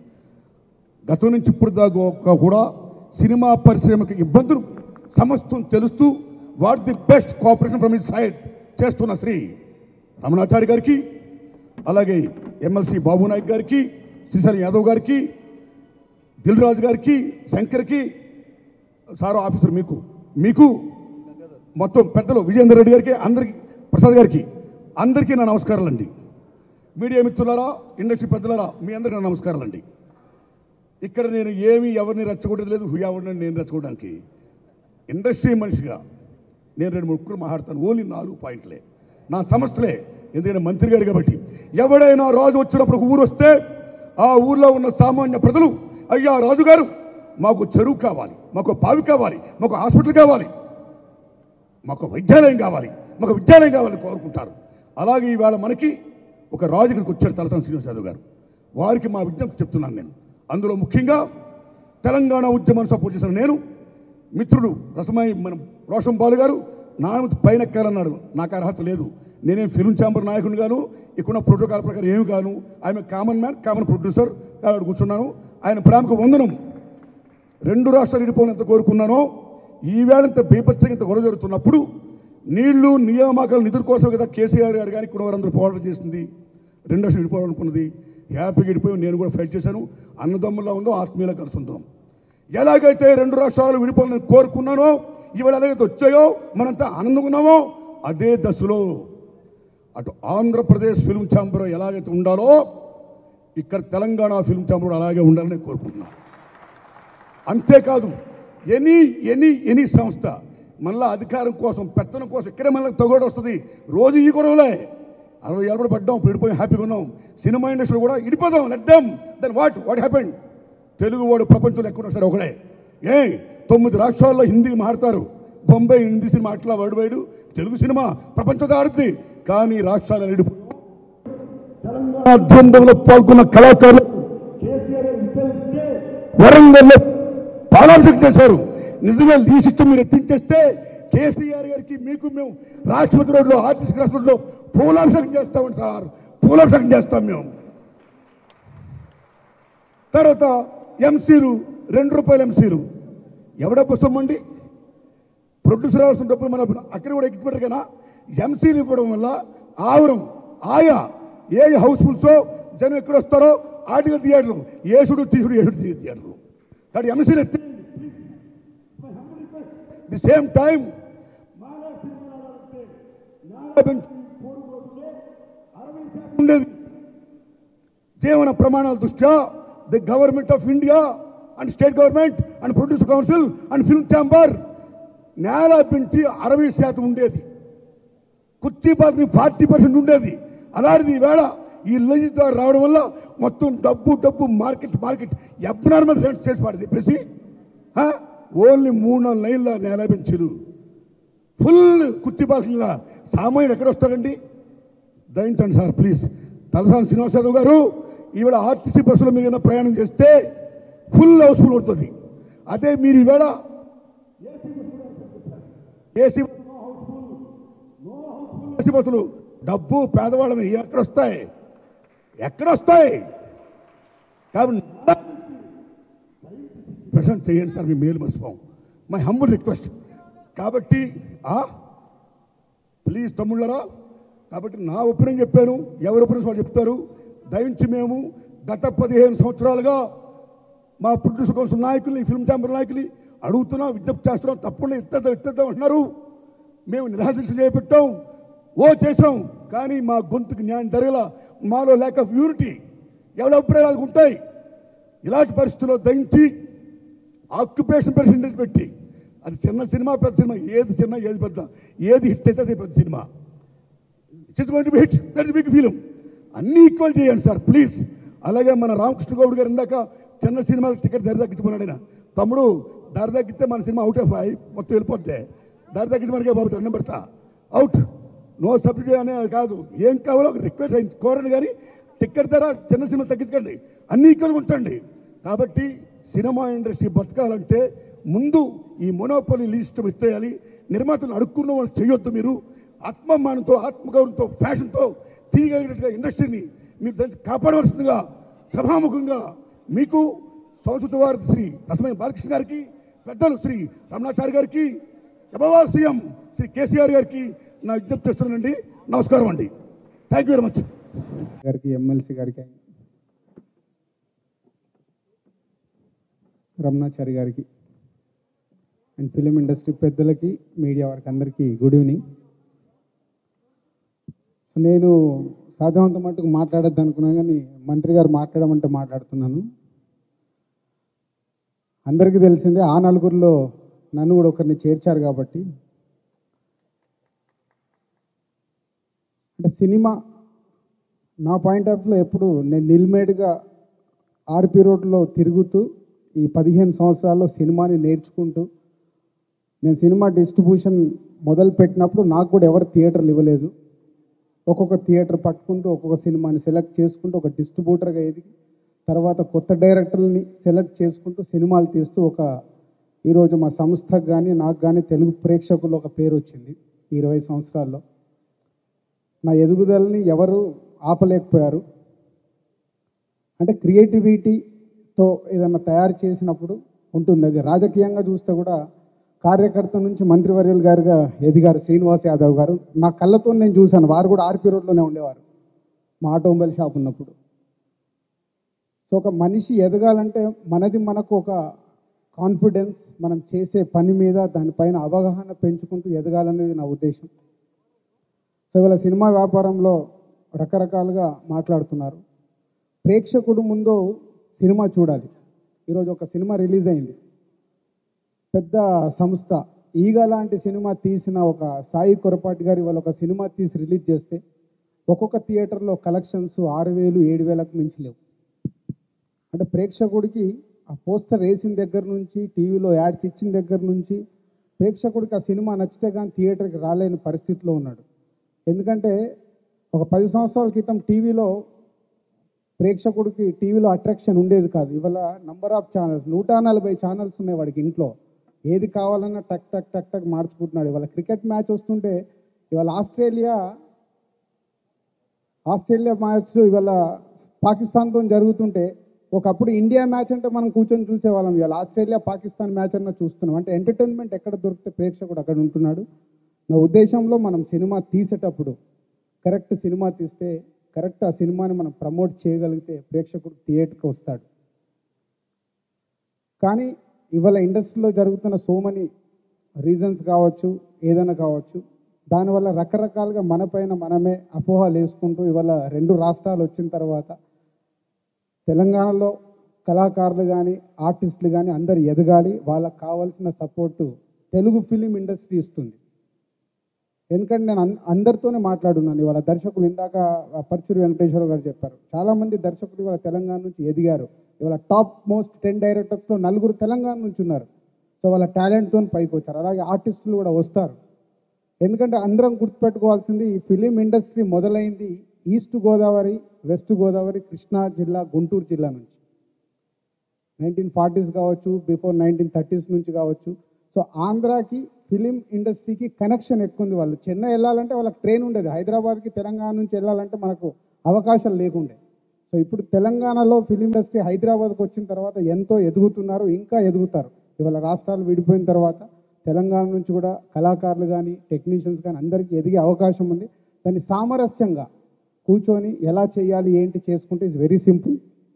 గతం నుంచి ఇప్పుడు దాకా కూడా సినిమా పరిశ్రమకి ఇబ్బందులు సమస్తం తెలుస్తూ what the best cooperation from his side చేస్తున్న శ్రీ రమణాచారి గారికి అలాగే ఎమ్మెల్సీ బాబు నాయక్ గారికి శ్రీశైలం యాదవ్ గారికి దిల్ రాజు గారికి శంకర్కి సారో ఆఫీసర్ మీకు మీకు మొత్తం పెద్దలు విజయేందర్ రెడ్డి గారికి అందరికి ప్రసాద్ గారికి అందరికీ నా నమస్కారాలండి మీడియా మిత్రులారా ఇండస్ట్రీ పెద్దలారా మీ అందరికీ నా నమస్కారాలండి ఇక్కడ నేను ఏమి ఎవరిని రెచ్చగొట్టేది లేదు ఎవరిని నేను రెచ్చగొట్టడానికి ఇండస్ట్రీ మనిషిగా నేను రెండు ముక్కులు మాట్లాడతాను ఓన్లీ నాలుగు పాయింట్లే నా సమస్యలే ఎందుకంటే మంత్రి గారు కాబట్టి ఎవడైనా రాజు వచ్చినప్పుడు ఒక ఊరు వస్తే ఆ ఊర్లో ఉన్న సామాన్య ప్రజలు అయ్యా రాజుగారు మాకు చెరువు కావాలి మాకు బావి కావాలి మాకు హాస్పిటల్ కావాలి మాకు వైద్యాలయం కావాలి మాకు విద్యాలయం కావాలని కోరుకుంటారు అలాగే ఈవేళ మనకి ఒక రాజు ఇక్కడికి వచ్చాడు తలసాని శ్రీనివాస్ యాదవ్ గారు వారికి మా విజ్ఞప్తి చెప్తున్నాను నేను అందులో ముఖ్యంగా తెలంగాణ ఉద్యమాన్ని సపోర్ట్ చేసిన నేను మిత్రుడు రసమై మన రోషన్ బాలు గారు నానుమతి పైన ఎక్కాలన్నాడు నాకు అర్హత లేదు నేనేం ఫిల్మ్ ఛాంబర్ నాయకుని గాను ఇక్కడున్న ప్రోటోకాల్ ప్రకారం ఏమి కాను ఆయన కామన్ మ్యాన్ కామన్ ప్రొడ్యూసర్ కాబట్టి కూర్చున్నాను ఆయన ప్రేమకు వందనం రెండు రాష్ట్రాలు విడిపోయినంత కోరుకున్నానో ఈవేళ ఇంత బీభత్సంగా ఇంత గొడవ జరుగుతున్నప్పుడు నీళ్లు నియామకాలు నిధుల కోసం కదా కేసీఆర్ గారు కానీ ఇక్కడ వారందరూ పోరాటం చేసింది రెండు రాష్ట్రాలు విడిపోవాలనుకున్నది హ్యాపీగా విడిపోయి నేను కూడా ఫైట్ చేశాను అన్నదమ్ములా ఉందో ఆత్మీయులా కలిసి ఉందాం ఎలాగైతే రెండు రాష్ట్రాలు విడిపోవాలని కోరుకున్నానో ఇవాళ ఎలాగైతే వచ్చాయో మనంతా ఆనందంగా ఉన్నామో అదే దశలో అటు ఆంధ్రప్రదేశ్ ఫిల్మ్ ఛాంబర్ ఎలాగైతే ఉండాలో ఇక్కడ తెలంగాణ ఫిల్మ్ ఛాంబర్ కూడా అలాగే ఉండాలని నేను కోరుకుంటున్నాను అంతేకాదు ఎనీ ఎనీ ఎనీ సంస్థ మళ్ళా అధికారం కోసం పెత్తనం కోసం ఇక్కడే మళ్ళీ తగోడు వస్తుంది రోజు ఈ గొడవలే అరవై ఏళ్ళు కూడా పడ్డాం ఇప్పుడు విడిపోయి హ్యాపీగా ఉన్నాం సినిమా ఇండస్ట్రీ కూడా ఇడిపోదాం లెడ్దాం then what what happened Telugu వాడు ప్రపంచంలో ఎక్కడ సరే ఒకడే ఏ తొమ్మిది రాష్ట్రాల్లో హిందీ మాట్లాడతారు బొంబాయి హిందీ సినిమా అట్లా వరల్డ్ వైడ్ తెలుగు సినిమా ప్రపంచంతో ఆడుతుంది కానీ రాష్ట్రాలు ఇడిపో తెలంగాణ ద్వంద్వంలో పాల్గొన్న కళాకారులు వరంగల్లో పాలాభిషేకం చేశారు నిజంగా ఈ సిస్టమ్ మీరు ఎత్తించేస్తే కేసీఆర్ గారికి మీకు మేము రాష్ట్రపతి రోడ్లో ఆర్టీసీ క్రాస్ రోడ్లో పూలాభిషేకం చేస్తామండి సార్ పూలాభిషేకం చేస్తాం మేము తర్వాత ఎంసీలు రెండు రూపాయల ఎంసీలు ఎవడ పుస్తకం అండి ప్రొడ్యూసర్ రావాల్సిన డబ్బులు మన అక్కడ కూడా ఎక్కిపెట్టారు కదా ఎంసీలు ఇవ్వడం వల్ల ఆవరం ఆయా ఏ హౌస్ఫుల్సో జనం ఎక్కడ వస్తారో ఆర్టికల్ థియేటర్లు ఏసుడు తీసుడు ఏసుడు థియేటర్లు కానీ ఎంసీలు ఎత్తే ది సేమ్ టైం ఉండేది జీవన ప్రమాణాల దృష్ట్యా the government of India and state government and producer council and film chamber నేల పెంచి అరవై శాతం ఉండేది కుర్చీ పాత్ర ఫార్టీ పర్సెంట్ ఉండేది అలాంటిది ఈవేళ ఈ లెజిస్ ద్వారా రావడం వల్ల మొత్తం డబ్బు డబ్బు మార్కెట్ మార్కెట్ అబ్నార్మల్ రేట్స్ చేసి పాడు చెప్పేసి ఆ, ఓన్లీ మూడు నాలుగు లైన్ల నేల పెంచారు ఫుల్ కుర్చీ పాత్రల సామాన్యుడు ఎక్కడ వస్తాడండి దయించండి సార్ ప్లీజ్ తలసాని శ్రీనివాస యాదవ్ గారు ఈవేళ ఆర్టీసీ బస్సులో మీరు ఏదైనా ప్రయాణం చేస్తే ఫుల్ హౌస్ఫుల్ ఉంటుంది అదే మీరు ఈవేళ ఏసీ ఏసీ బస్సులు డబ్బు పేదవాళ్ళని ఎక్కడ వస్తాయి ఎక్కడ వస్తాయి కాబట్టి ప్రజెంట్ చేయండి సార్ మీ మేలు మర్చిపోం మై హంబుల్ రిక్వెస్ట్ కాబట్టి ఆ ప్లీజ్ తమ్ముళ్ళరా కాబట్టి నా ఒపీనియన్ చెప్పాను ఎవరి ఒపీనియన్స్ వాళ్ళు చెప్తారు దయించి మేము గత పదిహేను సంవత్సరాలుగా మా ప్రొడ్యూసర్ కౌన్సిల్ నాయకుల్ని ఫిల్మ్ ఛాంబర్ నాయకుల్ని అడుగుతున్నాం విజ్ఞప్తి చేస్తున్నాం తప్పకుండా ఇత్తేద్దాం ఇత్తేద్దాం అంటున్నారు మేము నిరాశించి చేపట్టాం ఓ చేసాం కానీ మా గొంతుకు న్యాయం జరగల మాలో ల్యాక్ ఆఫ్ యూనిటీ ఎవరి అభిప్రాయాలు ఉంటాయి ఇలాంటి పరిస్థితుల్లో దయించి ఆక్యుపేషన్ పర్సెంటేజ్ పెట్టి అది చిన్న సినిమా పెద్ద సినిమా ఏది చిన్న ఏది పెద్ద ఏది హిట్ అయితే అది పెద్ద cinema it's going to be hit that is big film అన్ని ఈక్వల్ చేయండి సార్ ప్లీజ్ అలాగే మన రామకృష్ణ గౌడ్ గారు ఇందాక చిన్న సినిమాలకు టికెట్ ధర తగ్గించుకున్నాడు ఆయన తమ్ముడు ధర తగ్గిస్తే మన సినిమా అవుట్ ఆఫ్ అయి మొత్తం వెళ్ళిపోతే ధర తగ్గించి మనకే బాబు దండం పెడతా అవుట్ నో సబ్సిడీ అనే కాదు ఏం కావాలో ఒక రిక్వెస్ట్ అయింది కోరండి కానీ టికెట్ ధర చిన్న సినిమా తగ్గించకండి అన్ని ఈక్వల్గా ఉంచండి కాబట్టి సినిమా ఇండస్ట్రీ బతకాలంటే ముందు ఈ మొనోపలి లిస్ట్ ఎత్తేయాలి నిర్మాతలు అడుక్కున్న వాళ్ళు చేయొద్దు మీరు ఆత్మమానంతో ఆత్మగౌరవంతో ఫ్యాషన్తో తీయగలిగినట్టుగా ఇండస్ట్రీని మీరు దాన్ని కాపాడవలసిందిగా సభాముఖంగా మీకు సంస్కృత వారి శ్రీ రసమయ బాలకృష్ణ గారికి పెద్దలు శ్రీ రమణాచారి గారికి అభవార్ సీఎం శ్రీ కేసీఆర్ గారికి నా విజ్ఞప్తి చేస్తున్నానండి నమస్కారం అండి థ్యాంక్ యూ వెరీ మచ్ గారికి ఎమ్మెల్సీ గారికి రమణాచారి గారికి అండ్ ఫిలిం ఇండస్ట్రీ పెద్దలకి మీడియా వారికి అందరికీ గుడ్ ఈవినింగ్ సో నేను సాధ్యమంత మట్టుకు మాట్లాడద్దు అనుకున్నాను కానీ మంత్రి గారు మాట్లాడమంటే మాట్లాడుతున్నాను అందరికీ తెలిసిందే ఆ నలుగురిలో నన్ను కూడా ఒకరిని చేర్చారు కాబట్టి అంటే సినిమా నా పాయింట్ ఆఫ్ వ్యూలో ఎప్పుడు నేను నిల్మేడ్గా ఆర్పి రోడ్లో తిరుగుతూ ఈ పదిహేను సంవత్సరాల్లో సినిమాని నేర్చుకుంటూ నేను సినిమా డిస్ట్రిబ్యూషన్ మొదలు పెట్టినప్పుడు నాకు కూడా ఎవరు థియేటర్లు ఇవ్వలేదు ఒక్కొక్క థియేటర్ పట్టుకుంటూ ఒక్కొక్క సినిమాని సెలెక్ట్ చేసుకుంటూ ఒక డిస్ట్రిబ్యూటర్గా ఎదిగి తర్వాత కొత్త డైరెక్టర్ని సెలెక్ట్ చేసుకుంటూ సినిమాలు తీస్తూ ఒక ఈరోజు మా సంస్థకు కానీ నాకు కానీ తెలుగు ప్రేక్షకులు ఒక పేరు వచ్చింది ఈ ఇరవై సంవత్సరాల్లో నా ఎదుగుదలని ఎవరు ఆపలేకపోయారు అంటే క్రియేటివిటీతో ఏదన్నా తయారు చేసినప్పుడు ఉంటుంది అది రాజకీయంగా చూస్తే కూడా కార్యకర్త నుంచి మంత్రివర్యులు గారుగా ఎదిగారు శ్రీనివాస్ యాదవ్ గారు నా కళ్ళతో నేను చూశాను వారు కూడా ఆర్పి రోడ్లోనే ఉండేవారు మా ఆటోమొబైల్ షాప్ ఉన్నప్పుడు సో ఒక మనిషి ఎదగాలంటే మనది మనకు ఒక కాన్ఫిడెన్స్ మనం చేసే పని మీద దానిపైన అవగాహన పెంచుకుంటూ ఎదగాలనేది నా ఉద్దేశం సో ఇవాళ సినిమా వ్యాపారంలో రకరకాలుగా మాట్లాడుతున్నారు ప్రేక్షకుడు ముందు సినిమా చూడాలి ఈరోజు ఒక సినిమా రిలీజ్ అయింది పెద్ద సంస్థ ఈగ లాంటి సినిమా తీసిన ఒక సాయి కొరపాటి గారి వాళ్ళు ఒక సినిమా తీసి రిలీజ్ చేస్తే ఒక్కొక్క థియేటర్లో కలెక్షన్స్ ఆరు వేలు ఏడు వేలకు మించి లేవు అంటే ప్రేక్షకుడికి ఆ పోస్టర్ వేసిన దగ్గర నుంచి టీవీలో యాడ్స్ ఇచ్చిన దగ్గర నుంచి ప్రేక్షకుడికి ఆ సినిమా నచ్చితే కానీ థియేటర్కి రాలేని పరిస్థితిలో ఉన్నాడు ఎందుకంటే ఒక పది సంవత్సరాల క్రితం టీవీలో ప్రేక్షకుడికి టీవీలో అట్రాక్షన్ ఉండేది కాదు ఇవాళ నంబర్ ఆఫ్ ఛానల్స్ నూట నలభై ఛానల్స్ ఉన్నాయి వాడికి ఇంట్లో ఏది కావాలన్నా టక్ టక్ టక్ టక్ మార్చుకుంటున్నాడు ఇవాళ క్రికెట్ మ్యాచ్ వస్తుంటే ఇవాళ ఆస్ట్రేలియా ఆస్ట్రేలియా మ్యాచ్ ఇవాళ పాకిస్తాన్తో జరుగుతుంటే ఒకప్పుడు ఇండియా మ్యాచ్ అంటే మనం కూర్చొని చూసేవాళ్ళం ఇవాళ ఆస్ట్రేలియా పాకిస్తాన్ మ్యాచ్ అన్న చూస్తున్నాం అంటే ఎంటర్టైన్మెంట్ ఎక్కడ దొరికితే ప్రేక్షకుడు అక్కడ ఉంటున్నాడు నా ఉద్దేశంలో మనం సినిమా తీసేటప్పుడు కరెక్ట్ సినిమా తీస్తే కరెక్ట్ ఆ సినిమాని మనం ప్రమోట్ చేయగలిగితే ప్రేక్షకుడు థియేటర్కి వస్తాడు కానీ ఇవాళ ఇండస్ట్రీలో జరుగుతున్న సో మనీ రీజన్స్ కావచ్చు ఏదైనా కావచ్చు దానివల్ల రకరకాలుగా మనపైన మనమే అపోహలు వేసుకుంటూ ఇవాళ రెండు రాష్ట్రాలు వచ్చిన తర్వాత తెలంగాణలో కళాకారులు కానీ ఆర్టిస్టులు కానీ అందరు ఎదగాలి వాళ్ళకి కావాల్సిన సపోర్టు తెలుగు ఫిలిం ఇండస్ట్రీ ఇస్తుంది ఎందుకంటే నేను అన్- అందరితోనే మాట్లాడున్నాను ఇవాళ దర్శకులు ఇందాక ఆ పర్చూరి వెంకటేశ్వర గారు చెప్పారు చాలామంది దర్శకులు ఇవాళ తెలంగాణ నుంచి ఎదిగారు ఇవాళ టాప్ మోస్ట్ టెన్ డైరెక్టర్స్లో నలుగురు తెలంగాణ నుంచి ఉన్నారు సో వాళ్ళ టాలెంట్తో పైకి వచ్చారు అలాగే ఆర్టిస్టులు కూడా వస్తారు ఎందుకంటే అందరం గుర్తుపెట్టుకోవాల్సింది ఈ ఫిలిం ఇండస్ట్రీ మొదలైంది ఈస్ట్ గోదావరి వెస్ట్ గోదావరి కృష్ణా జిల్లా గుంటూరు జిల్లా నుంచి నైన్టీన్ ఫార్టీస్ కావచ్చు బిఫోర్ నైన్టీన్ థర్టీస్ నుంచి కావచ్చు సో ఆంధ్రాకి ఫిలిం ఇండస్ట్రీకి కనెక్షన్ ఎక్కువ ఉంది వాళ్ళు చెన్నై వెళ్ళాలంటే వాళ్ళకి ట్రైన్ ఉండేది హైదరాబాద్కి తెలంగాణ నుంచి వెళ్ళాలంటే మనకు అవకాశం లేకుండే సో ఇప్పుడు తెలంగాణలో ఫిలిం ఇండస్ట్రీ హైదరాబాద్కి వచ్చిన తర్వాత ఎంతో ఎదుగుతున్నారు ఇంకా ఎదుగుతారు ఇవాళ రాష్ట్రాలు విడిపోయిన తర్వాత తెలంగాణ నుంచి కూడా కళాకారులు కానీ టెక్నీషియన్స్ కానీ అందరికీ ఎదిగే అవకాశం ఉంది దాన్ని సామరస్యంగా కూర్చొని ఎలా చేయాలి ఏంటి చేసుకుంటే ఇట్స్ వెరీ సింపుల్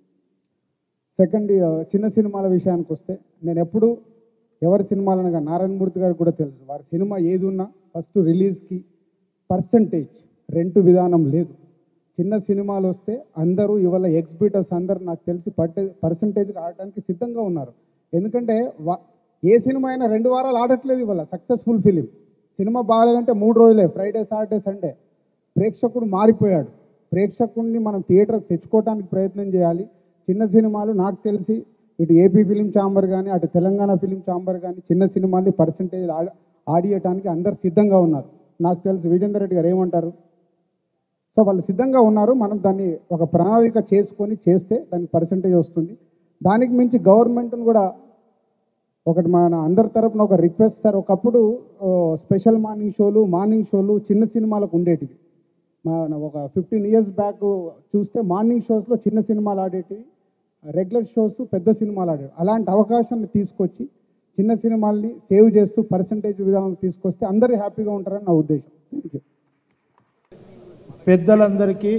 సెకండ్ ఆ, చిన్న సినిమాల విషయానికి వస్తే నేను ఎప్పుడు ఎవరి సినిమాలనగా నారాయణమూర్తి గారికి కూడా తెలుసు వారి సినిమా ఏది ఉన్నా ఫస్ట్ రిలీజ్కి పర్సంటేజ్ రెంట్ విధానం లేదు చిన్న సినిమాలు వస్తే అందరూ ఇవాళ ఎగ్జిబిటర్స్ అందరూ నాకు తెలిసి పట్టే పర్సంటేజ్కి ఆడటానికి సిద్ధంగా ఉన్నారు ఎందుకంటే వా ఏ సినిమా అయినా రెండు వారాలు ఆడట్లేదు ఇవాళ సక్సెస్ఫుల్ ఫిలిం సినిమా బాగాలేదంటే మూడు రోజులే ఫ్రైడే సాటర్డే సండే ప్రేక్షకుడు మారిపోయాడు ప్రేక్షకుడిని మనం థియేటర్ తెచ్చుకోవడానికి ప్రయత్నం చేయాలి చిన్న సినిమాలు నాకు తెలిసి ఇటు ఏపీ ఫిలిం ఛాంబర్ కానీ అటు తెలంగాణ ఫిలిం ఛాంబర్ కానీ చిన్న సినిమాల్ని పర్సంటేజ్ ఆడియటానికి అందరు సిద్ధంగా ఉన్నారు నాకు తెలిసి విజేందర్ రెడ్డి గారు ఏమంటారు సో వాళ్ళు సిద్ధంగా ఉన్నారు మనం దాన్ని ఒక ప్రణాళిక చేసుకొని చేస్తే దానికి పర్సంటేజ్ వస్తుంది దానికి మించి గవర్నమెంట్ను కూడా ఒకటి మన అందరి తరపున ఒక రిక్వెస్ట్ సార్ ఒకప్పుడు ఓ, స్పెషల్ మార్నింగ్ షోలు మార్నింగ్ షోలు చిన్న సినిమాలకు ఉండేటివి మన ఒక ఫిఫ్టీన్ ఇయర్స్ బ్యాక్ చూస్తే మార్నింగ్ షోస్లో చిన్న సినిమాలు ఆడేటివి రెగ్యులర్ షోస్ పెద్ద సినిమాలు ఆడేవి అలాంటి అవకాశాన్ని తీసుకొచ్చి చిన్న సినిమాల్ని సేవ్ చేస్తూ పర్సంటేజ్ విధానం తీసుకొస్తే అందరూ హ్యాపీగా ఉంటారని నా ఉద్దేశం థ్యాంక్ యూ పెద్దలందరికీ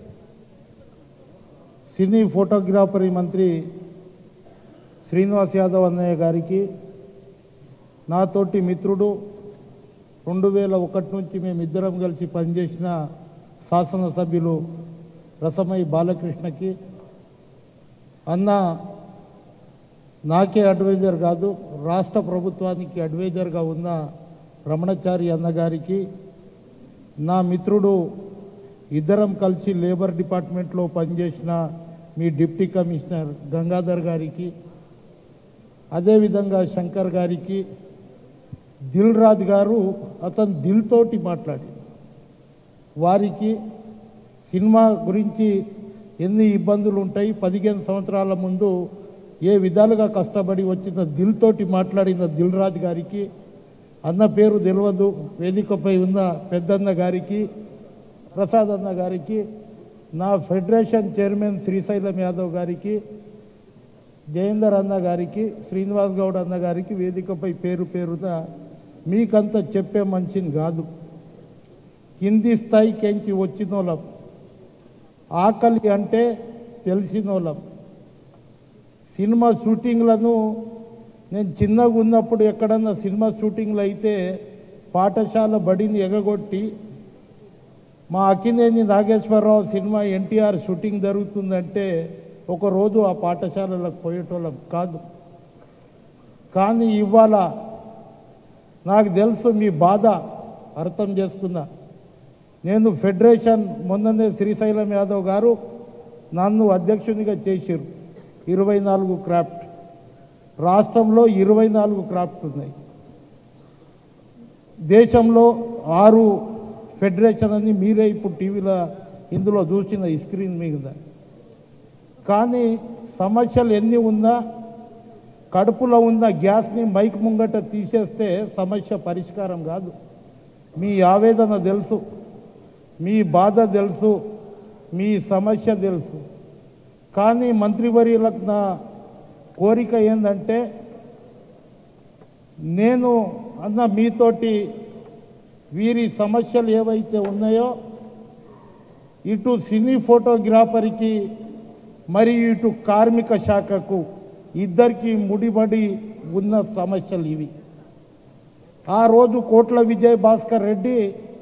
సినీ ఫోటోగ్రాఫరీ మంత్రి శ్రీనివాస్ యాదవ్ అన్నయ్య గారికి నాతోటి మిత్రుడు రెండు వేల ఒకటి నుంచి మేమిద్దరం కలిసి పనిచేసిన శాసనసభ్యులు రసమయ్య బాలకృష్ణకి అన్న నాకే అడ్వైజర్ కాదు రాష్ట్ర ప్రభుత్వానికి అడ్వైజర్గా ఉన్న రమణచారి అన్నగారికి నా మిత్రుడు ఇద్దరం కలిసి లేబర్ డిపార్ట్మెంట్లో పనిచేసిన మీ డిప్టీ కమిషనర్ గంగాధర్ గారికి అదేవిధంగా శంకర్ గారికి దిల్ రాజు గారు అతను దిల్ తోటి మాట్లాడి వారికి సినిమా గురించి ఎన్ని ఇబ్బందులు ఉంటాయి పదిహేను సంవత్సరాల ముందు ఏ విధాలుగా కష్టపడి వచ్చిన దిల్ తోటి మాట్లాడిన దిల్ రాజు గారికి అన్న పేరు తెలియదు వేదికపై ఉన్న పెద్దన్న గారికి ప్రసాద్ అన్న గారికి నా ఫెడరేషన్ చైర్మన్ శ్రీశైలం యాదవ్ గారికి జయేందర్ అన్న గారికి శ్రీనివాస్ గౌడ్ అన్న గారికి వేదికపై పేరు పేరున మీకంత చెప్పే మనిషిని కాదు కింది స్థాయికెంచి వచ్చినోళ్ళం ఆకలి అంటే తెలిసినోళ్ళం సినిమా షూటింగ్లను నేను చిన్నగా ఉన్నప్పుడు ఎక్కడన్నా సినిమా షూటింగ్లు అయితే పాఠశాల బడిని ఎగగొట్టి మా Akkineni Nageswara Rao cinema NTR shooting జరుగుతుందంటే ఒకరోజు ఆ పాఠశాలలకు పోయేటోళ్ళం కాదు కానీ ఇవాళ నాకు తెలుసు మీ బాధ అర్థం చేసుకున్నా నేను ఫెడరేషన్ మొన్ననే శ్రీశైలం యాదవ్ గారు నన్ను అధ్యక్షునిగా చేశారు ఇరవై నాలుగు క్రాఫ్ట్ రాష్ట్రంలో ఇరవై నాలుగు క్రాఫ్ట్ ఉన్నాయి దేశంలో ఆరు ఫెడరేషన్ అని మీరే ఇప్పుడు టీవీలో ఇందులో చూసిన ఈ స్క్రీన్ మీద కానీ సమస్యలు ఎన్ని ఉన్నా కడుపులో ఉన్న గ్యాస్ని మైక్ ముంగట తీసేస్తే సమస్య పరిష్కారం కాదు మీ ఆవేదన తెలుసు మీ బాధ తెలుసు మీ సమస్య తెలుసు కానీ మంత్రివర్యులకు నా కోరిక ఏంటంటే నేను అన్న మీతోటి వీరి సమస్యలు ఏవైతే ఉన్నాయో ఇటు సినీ ఫోటోగ్రాఫర్కి మరియు ఇటు కార్మిక శాఖకు ఇద్దరికి ముడిపడి ఉన్న సమస్యలు ఇవి ఆ రోజు కోట్ల విజయ్ భాస్కర్ రెడ్డి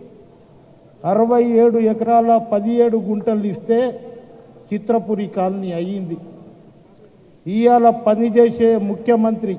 అరవై ఏడు ఎకరాల పదిహేడు గుంటలు ఇస్తే చిత్రపురి కాలనీ అయ్యింది ఇవాళ పనిచేసే ముఖ్యమంత్రి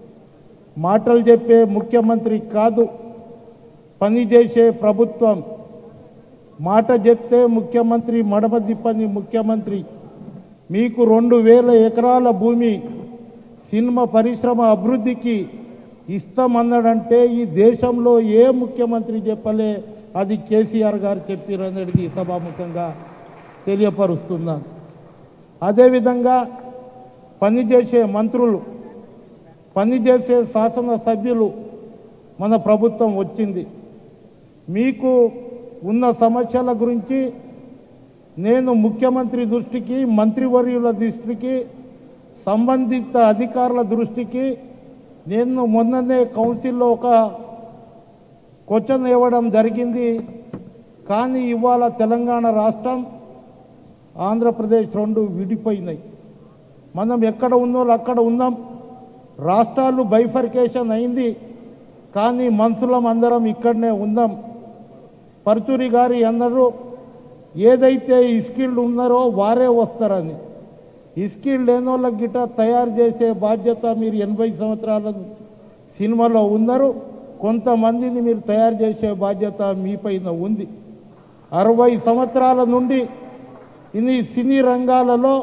మాటలు చెప్పే ముఖ్యమంత్రి కాదు పనిచేసే ప్రభుత్వం మాట చెప్తే ముఖ్యమంత్రి మడమ తిప్పని ముఖ్యమంత్రి మీకు రెండు వేల ఎకరాల భూమి సినిమా పరిశ్రమ అభివృద్ధికి ఇస్తామన్నాడంటే ఈ దేశంలో ఏ ముఖ్యమంత్రి చెప్పలే అది కేసీఆర్ గారు చెప్పారనేది సభాముఖంగా తెలియపరుస్తున్నాను అదేవిధంగా పనిచేసే మంత్రులు పనిచేసే శాసనసభ్యులు మన ప్రభుత్వం వచ్చింది మీకు ఉన్న సమస్యల గురించి నేను ముఖ్యమంత్రి దృష్టికి మంత్రివర్యుల దృష్టికి సంబంధిత అధికారుల దృష్టికి నేను మొన్ననే కౌన్సిల్లో ఒక క్వశ్చన్ ఇవ్వడం జరిగింది కానీ ఇవాళ తెలంగాణ రాష్ట్రం ఆంధ్రప్రదేశ్ రెండు విడిపోయినాయి మనం ఎక్కడ ఉన్నోళ్ళు అక్కడ ఉన్నాం రాష్ట్రాలు బైఫర్కేషన్ అయింది కానీ మనుషులం అందరం ఇక్కడనే ఉందాం పరుచూరి గారి అందరూ ఏదైతే స్కిల్డ్ ఉన్నారో వారే వస్తారని స్కిల్ లేని వాళ్ళకి గిట తయారు చేసే బాధ్యత మీరు ఎనభై సంవత్సరాల సినిమాలో ఉన్నారు కొంతమందిని మీరు తయారు చేసే బాధ్యత మీ పైన ఉంది అరవై సంవత్సరాల నుండి ఇన్ని సినీ రంగాలలో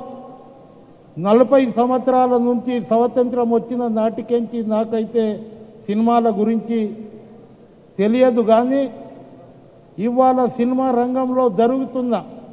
నలభై సంవత్సరాల నుంచి స్వాతంత్రం వచ్చిన నాటికెంచి నాకైతే సినిమాల గురించి తెలియదు కానీ ఇవాళ సినిమా రంగంలో జరుగుతున్న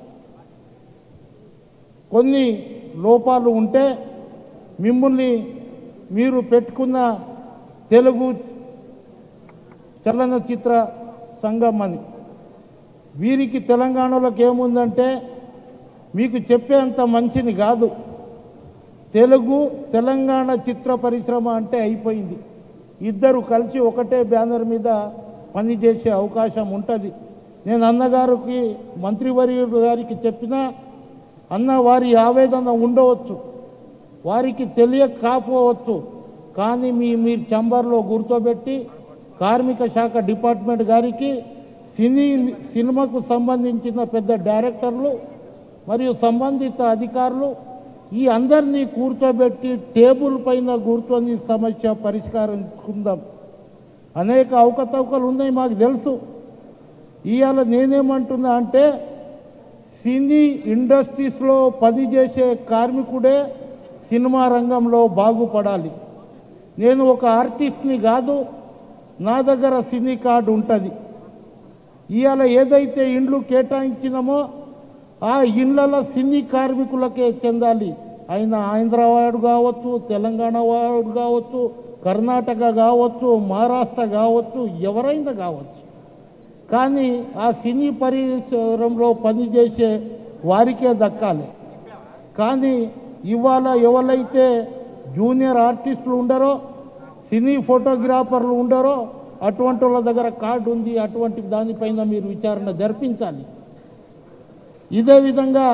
కొన్ని లోపాలు ఉంటే మిమ్మల్ని మీరు పెట్టుకున్న తెలుగు చలనచిత్ర సంఘం అని వీరికి తెలంగాణలోకి ఏముందంటే మీకు చెప్పేంత మంచిని కాదు తెలుగు తెలంగాణ చిత్ర పరిశ్రమ అంటే అయిపోయింది ఇద్దరు కలిసి ఒకటే బ్యానర్ మీద పనిచేసే అవకాశం ఉంటుంది నేను అన్నగారికి మంత్రివర్యుడు గారికి చెప్పినా అన్న వారి ఆవేదన ఉండవచ్చు వారికి తెలియక కాకపోవచ్చు కానీ మీ మీరు చంబర్లో గుర్తోబెట్టి కార్మిక శాఖ డిపార్ట్మెంట్ గారికి సినీ సినిమాకు సంబంధించిన పెద్ద డైరెక్టర్లు మరియు సంబంధిత అధికారులు ఈ అందరినీ కూర్చోబెట్టి టేబుల్ పైన కూర్చొని సమస్య పరిష్కరించుకుందాం అనేక అవకతవకలు ఉన్నాయి మాకు తెలుసు ఇవాళ నేనేమంటున్నా అంటే సినీ ఇండస్ట్రీస్లో పనిచేసే కార్మికుడే సినిమా రంగంలో బాగుపడాలి నేను ఒక ఆర్టిస్ట్ని కాదు నా దగ్గర సినీ కార్డు ఉంటుంది ఇవాళ ఏదైతే ఇండ్లు కేటాయించినామో ఆ ఇండ్లలో సినీ కార్మికులకే చెందాలి ఆయన ఆంధ్రవాడు కావచ్చు తెలంగాణ వాడు కావచ్చు కర్ణాటక కావచ్చు మహారాష్ట్ర కావచ్చు ఎవరైనా కావచ్చు కానీ ఆ సినీ పరిసరంలో పనిచేసే వారికే దక్కాలి కానీ ఇవాళ ఎవరైతే జూనియర్ ఆర్టిస్టులు ఉండరో సినీ ఫోటోగ్రాఫర్లు ఉండరో అటువంటి వాళ్ళ దగ్గర కార్డు ఉంది అటువంటి దానిపైన మీరు విచారణ జరిపించాలి ఇదే విధంగా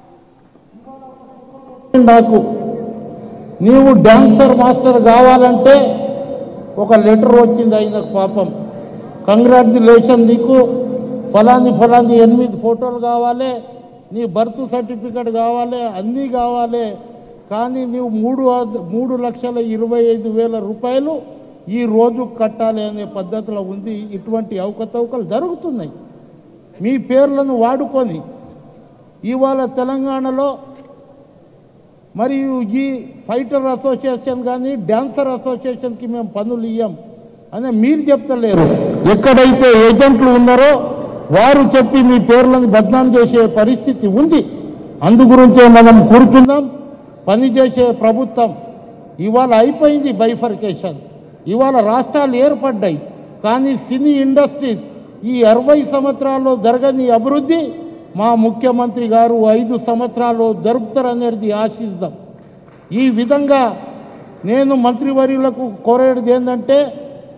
నాకు నీవు డాన్సర్ మాస్టర్ కావాలంటే ఒక లెటర్ వచ్చింది ఆయనకు పాపం కంగ్రాచులేషన్ నీకు ఫలాని ఫలాని ఎనిమిది ఫోటోలు కావాలి నీ బర్త్ సర్టిఫికెట్ కావాలి అన్నీ కావాలి కానీ నీవు మూడు అద- మూడు లక్షల ఇరవై ఐదు వేల రూపాయలు ఈ రోజు కట్టాలి అనే పద్ధతిలో ఉంది ఇటువంటి అవకతవకలు జరుగుతున్నాయి మీ పేర్లను వాడుకొని ఇవాళ తెలంగాణలో మరియు ఈ ఫైటర్ అసోసియేషన్ కానీ డాన్సర్ అసోసియేషన్కి మేము పనులు ఇయ్యం అని మీరు చెప్తలేరు ఎక్కడైతే ఏజెంట్లు ఉన్నారో వారు చెప్పి మీ పేర్లను బద్నాం చేసే పరిస్థితి ఉంది అందు గురించే మనం కూర్చున్నాం పనిచేసే ప్రభుత్వం ఇవాళ అయిపోయింది బైఫర్కేషన్ ఇవాళ రాష్ట్రాలు ఏర్పడ్డాయి కానీ సినీ ఇండస్ట్రీస్ ఈ అరవై సంవత్సరాల్లో జరగని అభివృద్ధి మా ముఖ్యమంత్రి గారు ఐదు సంవత్సరాలు జరుపుతారనేది ఆశిద్దాం ఈ విధంగా నేను మంత్రివర్యులకు కోరేది ఏంటంటే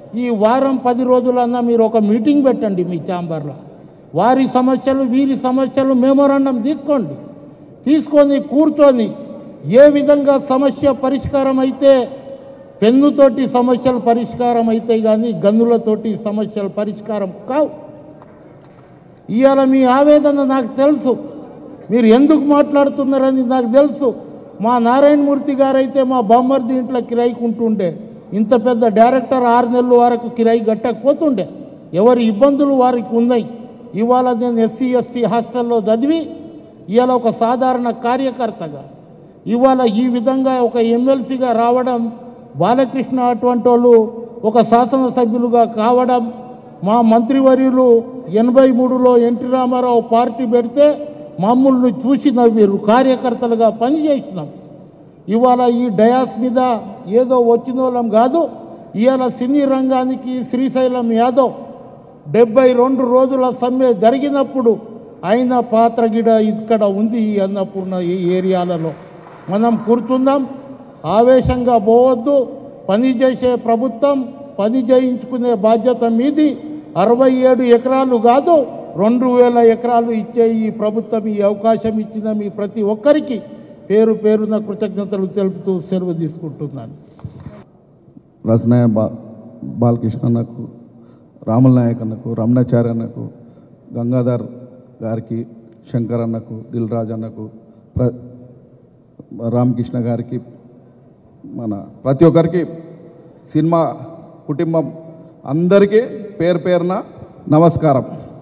ఈ వారం పది రోజులన్నా మీరు ఒక మీటింగ్ పెట్టండి మీ ఛాంబర్లో వారి సమస్యలు వీరి సమస్యలు మెమోరాండం తీసుకోండి తీసుకొని కూర్చొని ఏ విధంగా సమస్య పరిష్కారం అయితే పెన్నుతోటి సమస్యలు పరిష్కారం అవుతాయి కానీ గన్నులతోటి సమస్యలు పరిష్కారం కావు ఇవాళ మీ ఆవేదన నాకు తెలుసు మీరు ఎందుకు మాట్లాడుతున్నారని నాకు తెలుసు మా నారాయణమూర్తి గారైతే మా బామ్మర్ది ఇంట్లో కిరాయికుంటుండే ఇంత పెద్ద డైరెక్టర్ ఆరు నెలల వరకు కిరాయి కట్టకపోతుండే ఎవరి ఇబ్బందులు వారికి ఉన్నాయి ఇవాళ నేను ఎస్సీ ఎస్టీ హాస్టల్లో చదివి ఇవాళ ఒక సాధారణ కార్యకర్తగా ఇవాళ ఈ విధంగా ఒక ఎమ్మెల్సీగా రావడం బాలకృష్ణ అటువంటి వాళ్ళు ఒక శాసనసభ్యులుగా కావడం మా మంత్రివర్యులు ఎనభై మూడులో ఎన్టీ రామారావు పార్టీ పెడితే మమ్మల్ని చూసి నవ్వారు కార్యకర్తలుగా పనిచేసినాం ఇవాళ ఈ డయాస్ మీద ఏదో వచ్చిన వాళ్ళం కాదు ఇవాళ సినీ రంగానికి శ్రీశైలం యాదవ్ డెబ్బై రెండు రోజుల సమ్మె జరిగినప్పుడు ఆయన పాత్ర గిడ ఇక్కడ ఉంది ఈ అన్నపూర్ణ ఈ ఏరియాలలో మనం కూర్చుందాం ఆవేశంగా పోవద్దు పని చేసే ప్రభుత్వం పని చేయించుకునే బాధ్యత మీది అరవై ఏడు ఎకరాలు కాదు రెండు వేల ఎకరాలు ఇచ్చే ఈ ప్రభుత్వం ఈ అవకాశం ఇచ్చిన మీ ప్రతి ఒక్కరికి పేరు పేరున కృతజ్ఞతలు తెలుపుతూ సెలవు తీసుకుంటున్నాను రసనాయ బా బాలకృష్ణ అన్నకు రాముల నాయక్ అన్నకు రమణాచార్య అన్నకు గంగాధర్ గారికి శంకర్ అన్నకు దిల్ రాజ్ అన్నకు ప్ర రామకృష్ణ గారికి మన ప్రతి ఒక్కరికి సినిమా కుటుంబం అందరికీ పేరు పేరున నమస్కారం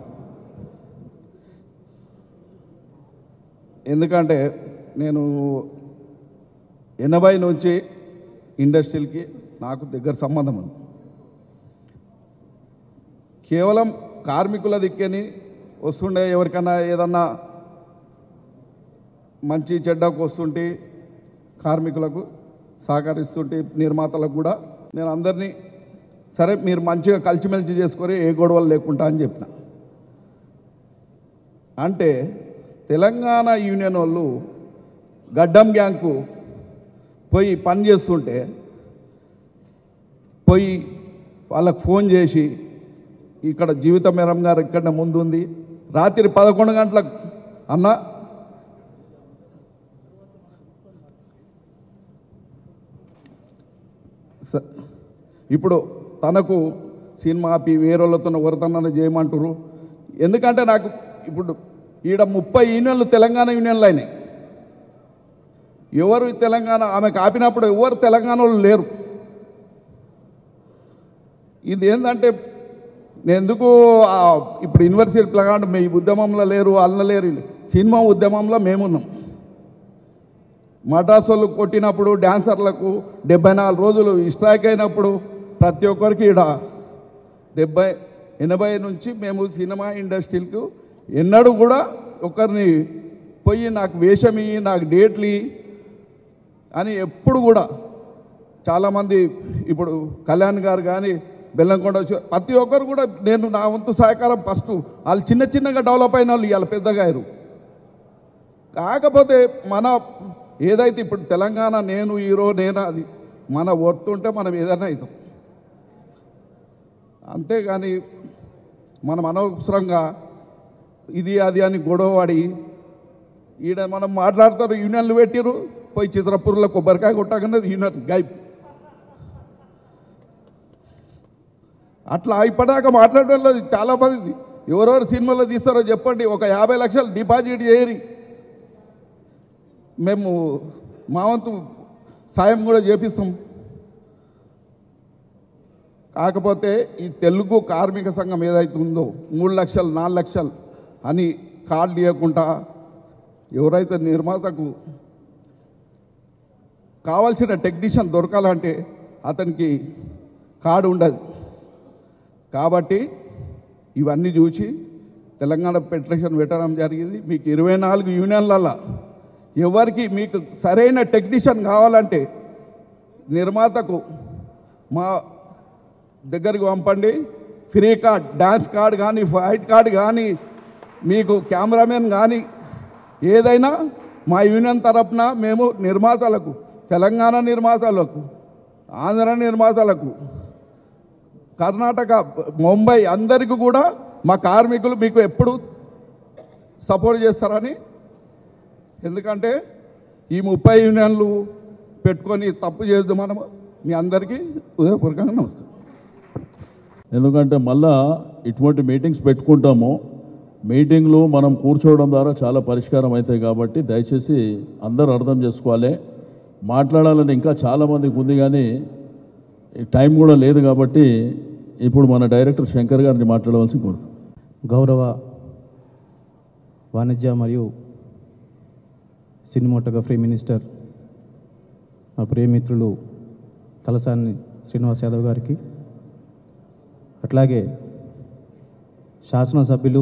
ఎందుకంటే నేను ఎనభై నుంచి ఇండస్ట్రీలకి నాకు దగ్గర సంబంధం ఉంది కేవలం కార్మికుల దిక్కని వస్తుండే ఎవరికైనా ఏదన్నా మంచి చెడ్డకు వస్తుంటే కార్మికులకు సహకరిస్తుంటే నిర్మాతలకు కూడా నేను అందరినీ సరే మీరు మంచిగా కలిసిమెలిసి చేసుకొని ఏ గొడవలు లేకుండా అని చెప్పిన అంటే తెలంగాణ యూనియన్ వాళ్ళు గడ్డం గ్యాంగ్కు పోయి పని చేస్తుంటే పోయి వాళ్ళకు ఫోన్ చేసి ఇక్కడ జీవిత మేరం గారు ఇక్కడ ముందు ఉంది రాత్రి పదకొండు గంటలకు అన్న స- ఇప్పుడు తనకు సినిమా ఆపి వేరేళ్ళతో వరతన్న చేయమంటారు ఎందుకంటే నాకు ఇప్పుడు ఈడ ముప్పై యూనియన్లు తెలంగాణ యూనియన్లు అయినాయి ఎవరు తెలంగాణ ఆమెకు ఆపినప్పుడు ఎవరు తెలంగాణ వాళ్ళు లేరు ఇది ఏంటంటే నేను ఎందుకు ఆ ఇప్పుడు యూనివర్సిటీ ప్లగాండ్ మీ ఉద్యమంలో లేరు వాళ్ళ లేరు సినిమా ఉద్యమంలో మేమున్నాం మద్రాసు వాళ్ళు కొట్టినప్పుడు డాన్సర్లకు డెబ్బై నాలుగు రోజులు స్ట్రైక్ అయినప్పుడు ప్రతి ఒక్కరికి ఈడ డెబ్బై ఎనభై నుంచి మేము సినిమా ఇండస్ట్రీలకు ఎన్నడూ కూడా ఒకరిని పోయి నాకు వేషం ఇయ్యి నాకు డేట్లు ఇయ్యి అని ఎప్పుడు కూడా చాలామంది ఇప్పుడు కళ్యాణ్ గారు కానీ బెల్లంకొండ వచ్చి ప్రతి ఒక్కరు కూడా నేను నా వంతు సహకారం ఫస్ట్ వాళ్ళు చిన్న చిన్నగా డెవలప్ అయిన వాళ్ళు ఇవాళ పెద్దగా అయ్యారు కాకపోతే మన ఏదైతే ఇప్పుడు తెలంగాణ నేను హీరో నేను అది మన ఒట్టుంటే మనం ఏదైనా అవుతాం అంతేగాని మనం అనవసరంగా ఇది అది అని గొడవపడి ఈడ మనం మాట్లాడతారు యూనియన్లు పెట్టిరు పోయి చిత్రపూర్లో కొబ్బరికాయ కొట్టగానే యూనియన్ గైప్ అట్లా ఇప్పటిదాకా మాట్లాడడం లేదు చాలా మంది ఎవరెవరు సినిమాలో తీస్తారో చెప్పండి ఒక యాభై లక్షలు డిపాజిట్ చేయరి మేము మా వంతు సాయం కూడా చేపిస్తాం కాకపోతే ఈ తెలుగు కార్మిక సంఘం ఏదైతే ఉందో మూడు లక్షలు నాలుగు లక్షలు అని కార్డు ఇవ్వకుండా ఎవరైతే నిర్మాతకు కావాల్సిన టెక్నీషియన్ దొరకాలంటే అతనికి కార్డు ఉండదు కాబట్టి ఇవన్నీ చూసి తెలంగాణ ఫెడరేషన్ పెట్టడం జరిగింది మీకు ఇరవై నాలుగు యూనియన్లలో ఎవరికి మీకు సరైన టెక్నీషియన్ కావాలంటే నిర్మాతకు మా దగ్గరికి పంపండి ఫ్రీ కార్డ్ డ్యాన్స్ కార్డ్ కానీ ఫైట్ కార్డ్ కానీ మీకు కెమెరామెన్ కానీ ఏదైనా మా యూనియన్ తరపున మేము నిర్మాతలకు తెలంగాణ నిర్మాతలకు ఆంధ్ర నిర్మాతలకు కర్ణాటక ముంబై అందరికీ కూడా మా కార్మికులు మీకు ఎప్పుడు సపోర్ట్ చేస్తారని ఎందుకంటే ఈ ముప్పై యూనియన్లు పెట్టుకొని తప్పు చేయొద్దు మనము మీ అందరికీ ఉదయపూర్వకంగా నమస్కారం ఎందుకంటే మళ్ళా ఇటువంటి మీటింగ్స్ పెట్టుకుంటాము మీటింగ్లు మనం కూర్చోవడం ద్వారా చాలా పరిష్కారం అవుతాయి కాబట్టి దయచేసి అందరూ అర్థం చేసుకోవాలి మాట్లాడాలని ఇంకా చాలామందికి ఉంది కానీ ఈ టైం కూడా లేదు కాబట్టి ఇప్పుడు మన డైరెక్టర్ శంకర్ గారిని మాట్లాడవలసి కోరుతాం గౌరవ వాణిజ్య మరియు సినిమాటోగ్రఫీ మినిస్టర్ మా ప్రియమిత్రులు తలసాని శ్రీనివాస్ యాదవ్ గారికి అట్లాగే శాసనసభ్యులు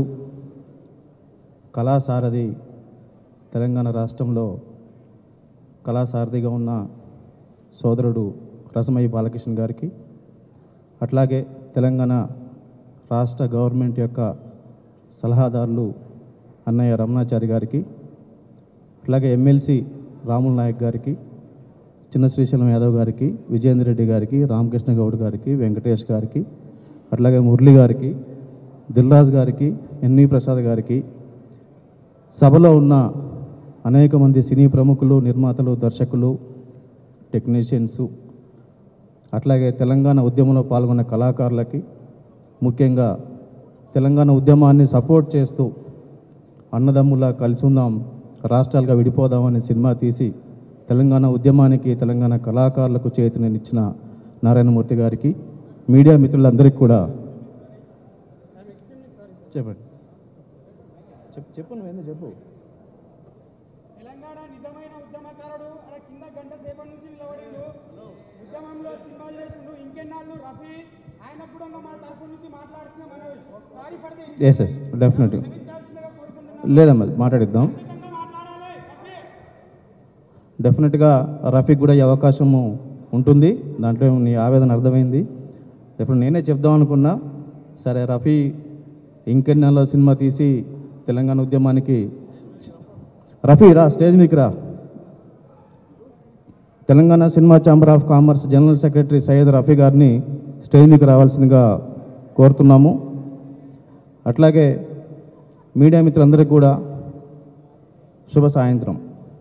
కళాసారథి తెలంగాణ రాష్ట్రంలో కళాసారథిగా ఉన్న సోదరుడు రసమయ్య బాలకృష్ణ గారికి అట్లాగే తెలంగాణ రాష్ట్ర గవర్నమెంట్ యొక్క సలహాదారులు అన్నయ్య రమణాచారి గారికి అట్లాగే ఎమ్మెల్సీ రాముల నాయక్ గారికి చిన్న శ్రీశైలం యాదవ్ గారికి విజేందర్ రెడ్డి గారికి రామకృష్ణ గౌడ్ గారికి వెంకటేష్ గారికి అట్లాగే మురళి గారికి దిల్రాజ్ గారికి ఎన్వి ప్రసాద్ గారికి సభలో ఉన్న అనేక మంది సినీ ప్రముఖులు నిర్మాతలు దర్శకులు టెక్నీషియన్స్ అట్లాగే తెలంగాణ ఉద్యమంలో పాల్గొన్న కళాకారులకి ముఖ్యంగా తెలంగాణ ఉద్యమాన్ని సపోర్ట్ చేస్తూ అన్నదమ్ములా కలిసి ఉందాం రాష్ట్రాలుగా విడిపోదామని సినిమా తీసి తెలంగాణ ఉద్యమానికి తెలంగాణ కళాకారులకు చేతినిచ్చిన నారాయణమూర్తి గారికి మీడియా మిత్రులందరికీ కూడా చెప్పండి చెప్పు చెప్పు నువ్వేందో చెప్పు తెలంగాణ నిజమైన ఉద్యమకారుడు అక్కడ కింద గంట సేపటి నుంచి నిలబడిండు ఉద్యమంలో సినిమా చేసిండు ఇంకెన్నాళ్ళు రఫీ ఆయన కూడా మా తరఫు నుంచి మాట్లాడుతున్న మనవి సారీ పడితే ఎస్ ఎస్ డెఫినెట్గా లేదమ్మా మాట్లాడిద్దాం డెఫినెట్గా రఫీక్ కూడా ఈ అవకాశము ఉంటుంది దాంట్లో నీ ఆవేదన అర్థమైంది ఇప్పుడు నేనే చెప్దాం అనుకున్నా సరే రఫీ ఇంకెన్నెల్లో సినిమా తీసి తెలంగాణ ఉద్యమానికి రఫీ రా స్టేజ్ మీకు రా Telangana cinema chamber of commerce general secretary Syed Rafi గారిని స్టేజ్ మీకు రావాల్సిందిగా కోరుతున్నాము అట్లాగే మీడియా మిత్రులందరికీ కూడా శుభ సాయంత్రం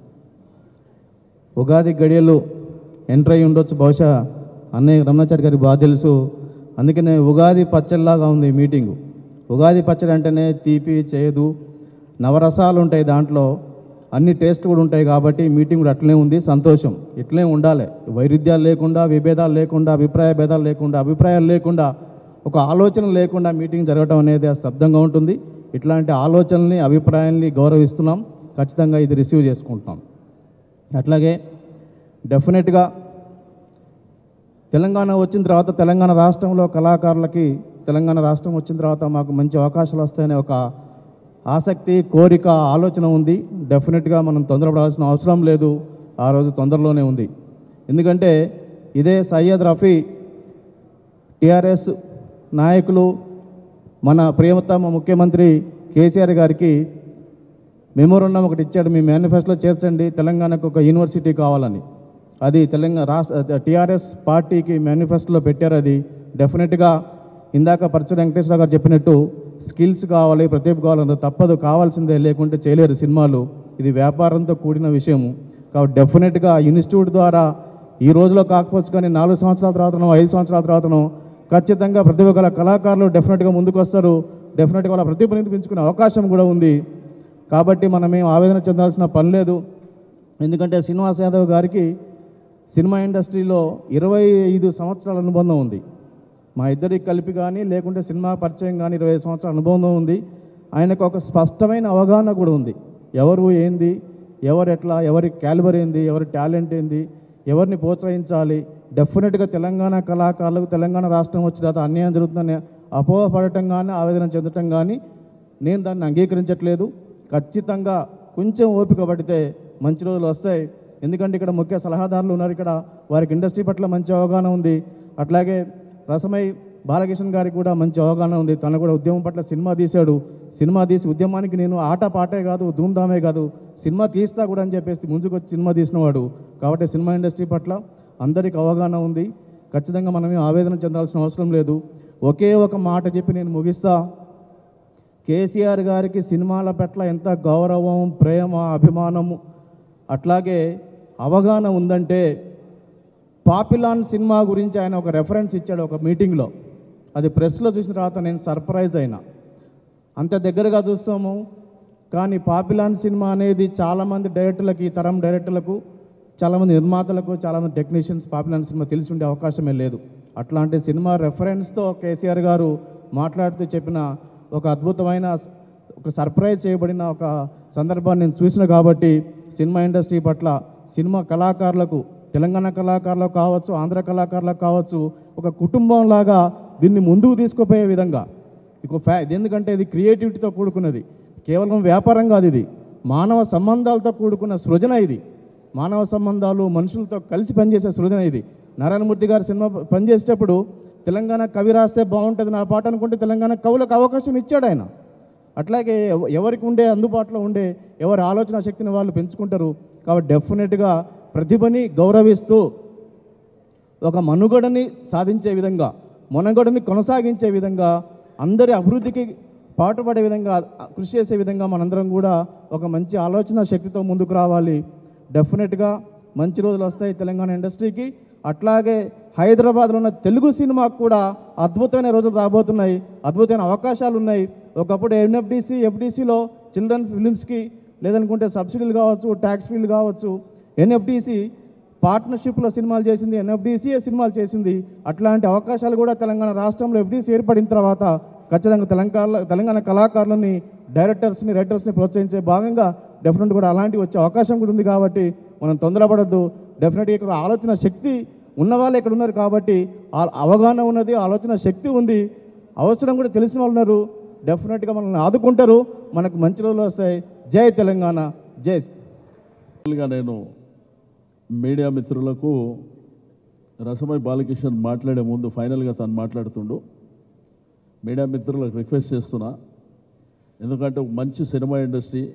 ఉగాది గడియలు ఎంటర్ అయి ఉండొచ్చు బహుశా అన్నయ్య రమణాచారి గారికి బాగా తెలుసు అందుకనే ఉగాది పచ్చడిలాగా ఉంది ఈ మీటింగు ఉగాది పచ్చడి అంటేనే తీపి చేదు నవరసాలు ఉంటాయి దాంట్లో అన్ని టేస్ట్ కూడా ఉంటాయి కాబట్టి మీటింగ్ కూడా అట్లనే ఉంది సంతోషం ఇట్లనే ఉండాలి వైరుధ్యాలు లేకుండా విభేదాలు లేకుండా అభిప్రాయ భేదాలు లేకుండా అభిప్రాయాలు లేకుండా ఒక ఆలోచన లేకుండా మీటింగ్ జరగడం అనేది స్తబ్దంగా ఉంటుంది ఇట్లాంటి ఆలోచనల్ని అభిప్రాయాల్ని గౌరవిస్తున్నాం ఖచ్చితంగా ఇది రిసీవ్ చేసుకుంటున్నాం అట్లాగే డెఫినెట్గా తెలంగాణ వచ్చిన తర్వాత తెలంగాణ రాష్ట్రంలో కళాకారులకి తెలంగాణ రాష్ట్రం వచ్చిన తర్వాత మాకు మంచి అవకాశాలు వస్తాయనే ఒక ఆసక్తి కోరిక ఆలోచన ఉంది డెఫినెట్గా మనం తొందరపడాల్సిన అవసరం లేదు ఆ రోజు తొందరలోనే ఉంది ఎందుకంటే ఇదే సయ్యద్ రఫీ టిఆర్ఎస్ నాయకులు మన ప్రియతమ ముఖ్యమంత్రి కేసీఆర్ గారికి మెమోరండం ఒకటి ఇచ్చాడు మీ మేనిఫెస్టోలో చేర్చండి తెలంగాణకు ఒక యూనివర్సిటీ కావాలని అది తెలంగాణ రాష్ట్ర టీఆర్ఎస్ పార్టీకి మేనిఫెస్టోలో పెట్టారు అది డెఫినెట్గా ఇందాక పరచు వెంకటేశ్వర గారు చెప్పినట్టు స్కిల్స్ కావాలి ప్రతిభ కావాలంటే తప్పదు కావాల్సిందే లేకుంటే చేయలేరు సినిమాలు ఇది వ్యాపారంతో కూడిన విషయము కాబట్టి డెఫినెట్గా ఇన్స్టిట్యూట్ ద్వారా ఈ రోజులో కాకపోవచ్చు కానీ నాలుగు సంవత్సరాల తర్వాతనో ఐదు సంవత్సరాల తర్వాతనో ఖచ్చితంగా ప్రతిభ గల కళాకారులు డెఫినెట్గా ముందుకు వస్తారు డెఫినెట్గా వాళ్ళ ప్రతిభ నిరూపించుకునే అవకాశం కూడా ఉంది కాబట్టి మనం ఏం ఆవేదన చెందాల్సిన పని లేదు ఎందుకంటే శ్రీనివాస్ యాదవ్ గారికి సినిమా ఇండస్ట్రీలో ఇరవై ఐదు సంవత్సరాల అనుబంధం ఉంది మా ఇద్దరికి కలిపి కానీ లేకుంటే సినిమా పరిచయం కానీ ఇరవై ఐదు సంవత్సరాల అనుబంధం ఉంది ఆయనకు ఒక స్పష్టమైన అవగాహన కూడా ఉంది ఎవరు ఏంది ఎవరు ఎట్లా ఎవరి క్యాలిబర్ ఏంది ఎవరి టాలెంట్ ఏంది ఎవరిని ప్రోత్సహించాలి డెఫినెట్గా తెలంగాణ కళాకారులకు తెలంగాణ రాష్ట్రం వచ్చిన తర్వాత అన్యాయం జరుగుతుందని అపోహపడటం కానీ ఆవేదన చెందటం కానీ నేను దాన్ని అంగీకరించట్లేదు ఖచ్చితంగా కొంచెం ఓపిక పడితే మంచి రోజులు వస్తాయి ఎందుకంటే ఇక్కడ ముఖ్య సలహాదారులు ఉన్నారు ఇక్కడ వారికి ఇండస్ట్రీ పట్ల మంచి అవగాహన ఉంది అట్లాగే రసమై బాలకృష్ణ గారికి కూడా మంచి అవగాహన ఉంది తను కూడా ఉద్యమం పట్ల సినిమా తీశాడు సినిమా తీసి ఉద్యమానికి నేను ఆట పాటే కాదు ధూమ్ధామే కాదు సినిమా తీస్తా కూడా అని చెప్పేసి ముందుకు వచ్చి సినిమా తీసినవాడు కాబట్టి సినిమా ఇండస్ట్రీ పట్ల అందరికి అవగాహన ఉంది ఖచ్చితంగా మనమే ఆవేదన చెందాల్సిన అవసరం లేదు ఒకే ఒక మాట చెప్పి నేను ముగిస్తా కేసీఆర్ గారికి సినిమాల పట్ల ఎంత గౌరవం ప్రేమ అభిమానము అట్లాగే అవగాహన ఉందంటే పాపిలాన్ సినిమా గురించి ఆయన ఒక రెఫరెన్స్ ఇచ్చాడు ఒక మీటింగ్లో అది ప్రెస్లో చూసిన తర్వాత నేను సర్ప్రైజ్ అయినా అంత దగ్గరగా చూస్తాము కానీ పాపిలాన్ సినిమా అనేది చాలామంది డైరెక్టర్లకి ఈ తరం డైరెక్టర్లకు చాలామంది నిర్మాతలకు చాలామంది టెక్నీషియన్స్ పాపిలాన్ సినిమా తెలిసి ఉండే అవకాశమే లేదు అట్లాంటి సినిమా రెఫరెన్స్తో కేసీఆర్ గారు మాట్లాడుతూ చెప్పిన ఒక అద్భుతమైన ఒక సర్ప్రైజ్ చేయబడిన ఒక సందర్భాన్ని నేను చూసిన కాబట్టి సినిమా ఇండస్ట్రీ పట్ల సినిమా కళాకారులకు తెలంగాణ కళాకారులకు కావచ్చు ఆంధ్ర కళాకారులకు కావచ్చు ఒక కుటుంబంలాగా దీన్ని ముందుకు తీసుకుపోయే విధంగా ఇక ఫ్యా ఇది ఎందుకంటే ఇది క్రియేటివిటీతో కూడుకున్నది కేవలం వ్యాపారం కాదు ఇది మానవ సంబంధాలతో కూడుకున్న సృజన ఇది మానవ సంబంధాలు మనుషులతో కలిసి పనిచేసే సృజన ఇది నారాయణమూర్తి గారు సినిమా పనిచేసేటప్పుడు తెలంగాణ కవి రాస్తే బాగుంటుంది నా పాట అనుకుంటే తెలంగాణ కవులకు అవకాశం ఇచ్చాడు ఆయన అట్లాగే ఎవ- ఎవరికి ఉండే అందుబాటులో ఉండే ఎవరి ఆలోచన శక్తిని వాళ్ళు పెంచుకుంటారు కాబట్టి డెఫినెట్గా ప్రతిభని గౌరవిస్తూ ఒక మనుగడని సాధించే విధంగా మనుగడని కొనసాగించే విధంగా అందరి అభివృద్ధికి పాటుపడే విధంగా కృషి చేసే విధంగా మనందరం కూడా ఒక మంచి ఆలోచన శక్తితో ముందుకు రావాలి డెఫినెట్గా మంచి రోజులు వస్తాయి తెలంగాణ ఇండస్ట్రీకి అట్లాగే హైదరాబాద్లో ఉన్న తెలుగు సినిమాకు కూడా అద్భుతమైన రోజులు రాబోతున్నాయి అద్భుతమైన అవకాశాలు ఉన్నాయి ఒకప్పుడు ఎన్ఎఫ్డిసి ఎఫ్డిసిలో చిల్డ్రన్ ఫిలిమ్స్కి లేదనుకుంటే సబ్సిడీలు కావచ్చు ట్యాక్స్ ఫీల్డ్ కావచ్చు ఎన్ఎఫ్డిసి పార్ట్నర్షిప్లో సినిమాలు చేసింది ఎన్ఎఫ్డిసిఏ సినిమాలు చేసింది అట్లాంటి అవకాశాలు కూడా తెలంగాణ రాష్ట్రంలో ఎఫ్డిసి ఏర్పడిన తర్వాత ఖచ్చితంగా తెలంగాణ తెలంగాణ కళాకారులని డైరెక్టర్స్ని రైటర్స్ని ప్రోత్సహించే భాగంగా డెఫినెట్ కూడా అలాంటివి వచ్చే అవకాశం కూడా ఉంది కాబట్టి మనం తొందరపడద్దు డెఫినెట్గా ఇక్కడ ఆలోచన శక్తి ఉన్న వాళ్ళు ఇక్కడ ఉన్నారు కాబట్టి ఆ అవగాహన ఉన్నది ఆలోచన శక్తి ఉంది అవసరం కూడా తెలిసిన వాళ్ళు ఉన్నారు డెఫినెట్గా మనల్ని ఆదుకుంటారు మనకు మంచి రోజులు వస్తాయి జై తెలంగాణ జై గా నేను మీడియా మిత్రులకు రసమై బాలకిషన్ మాట్లాడే ముందు ఫైనల్గా తను మాట్లాడుతుండు మీడియా మిత్రులకు రిక్వెస్ట్ చేస్తున్నా ఎందుకంటే ఒక మంచి సినిమా ఇండస్ట్రీ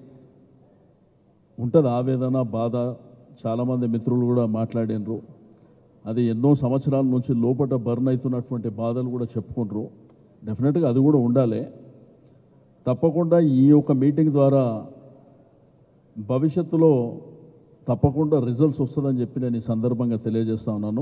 ఉంటుంది ఆవేదన బాధ చాలామంది మిత్రులు కూడా మాట్లాడినరు అది ఎన్నో సంవత్సరాల నుంచి లోపల బర్న్ అవుతున్నటువంటి బాధలు కూడా చెప్పుకుంటారు డెఫినెట్గా అది కూడా ఉండాలి తప్పకుండా ఈ యొక్క మీటింగ్ ద్వారా భవిష్యత్తులో తప్పకుండా రిజల్ట్స్ వస్తుందని చెప్పి నేను ఈ సందర్భంగా తెలియజేస్తా ఉన్నాను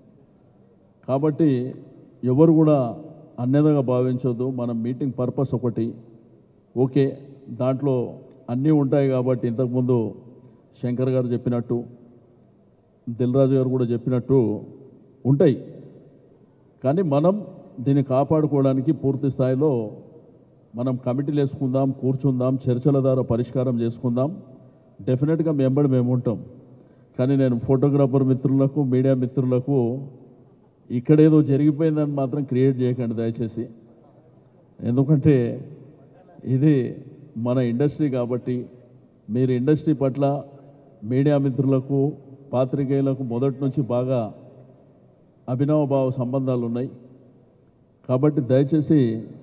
కాబట్టి ఎవరు కూడా అన్యదగా భావించొద్దు మన మీటింగ్ పర్పస్ ఒకటి ఓకే దాంట్లో అన్నీ ఉంటాయి కాబట్టి ఇంతకుముందు శంకర్ గారు చెప్పినట్టు దిల్రాజు గారు కూడా చెప్పినట్టు ఉంటాయి కానీ మనం దీన్ని కాపాడుకోవడానికి పూర్తి స్థాయిలో మనం కమిటీలు వేసుకుందాం కూర్చుందాం చర్చల ద్వారా పరిష్కారం చేసుకుందాం డెఫినెట్గా మీ వెంబడి మేము ఉంటాం కానీ నేను ఫోటోగ్రాఫర్ మిత్రులకు మీడియా మిత్రులకు ఇక్కడేదో జరిగిపోయిందని మాత్రం క్రియేట్ చేయకండి దయచేసి ఎందుకంటే ఇది మన ఇండస్ట్రీ కాబట్టి మీరు ఇండస్ట్రీ పట్ల మీడియా మిత్రులకు పాత్రికేయులకు మొదటి నుంచి బాగా అభినవ భావ సంబంధాలు ఉన్నాయి కాబట్టి దయచేసి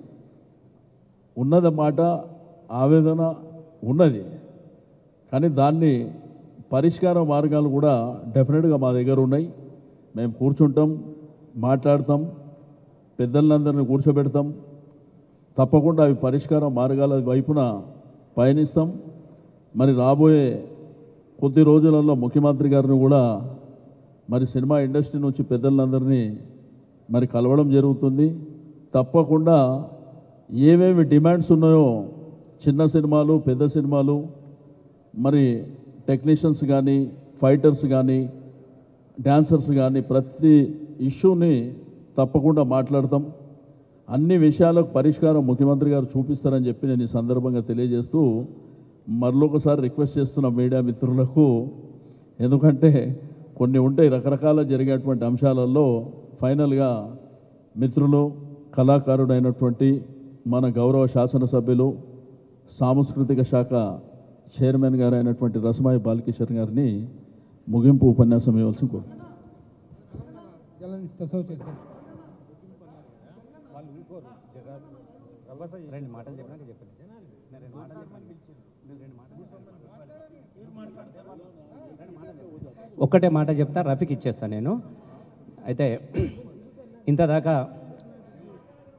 ఉన్నది మాట ఆవేదన ఉన్నది కానీ దాన్ని పరిష్కార మార్గాలు కూడా డెఫినెట్గా మా దగ్గర ఉన్నాయి మేము కూర్చుంటాం మాట్లాడతాం పెద్దలందరినీ కూర్చోబెడతాం తప్పకుండా అవి పరిష్కార మార్గాల వైపున పయనిస్తాం మరి రాబోయే కొద్ది రోజులలో ముఖ్యమంత్రి గారిని కూడా మరి సినిమా ఇండస్ట్రీ నుంచి పెద్దలందరినీ మరి కలవడం జరుగుతుంది తప్పకుండా ఏమేమి డిమాండ్స్ ఉన్నాయో చిన్న సినిమాలు పెద్ద సినిమాలు మరి టెక్నీషియన్స్ కానీ ఫైటర్స్ కానీ డాన్సర్స్ కానీ ప్రతి ఇష్యూని తప్పకుండా మాట్లాడతాం అన్ని విషయాలకు పరిష్కారం ముఖ్యమంత్రి గారు చూపిస్తారని చెప్పి నేను ఈ సందర్భంగా తెలియజేస్తూ మరొకసారి రిక్వెస్ట్ చేస్తున్న మీడియా మిత్రులకు ఎందుకంటే కొన్ని ఉంటాయి రకరకాల జరిగేటువంటి అంశాలలో ఫైనల్గా మిత్రులు కళాకారుడైనటువంటి మన గౌరవ శాసనసభ్యులు సాంస్కృతిక శాఖ చైర్మన్ గారు అయినటువంటి రసమాయి బాలకిషోర్ గారిని ముగింపు ఉపన్యాసం ఇవ్వాల్సి కోరుతున్నాను జర్నలిస్ట్ అసోసియేషన్ రెండు మాటలు చెప్పినాక చెప్పండి నేను రెండు మాటలు చెప్పాను నేను రెండు మాటలు ఒక్కటే మాట చెప్తా రఫీకి ఇచ్చేస్తాను నేను అయితే ఇంతదాకా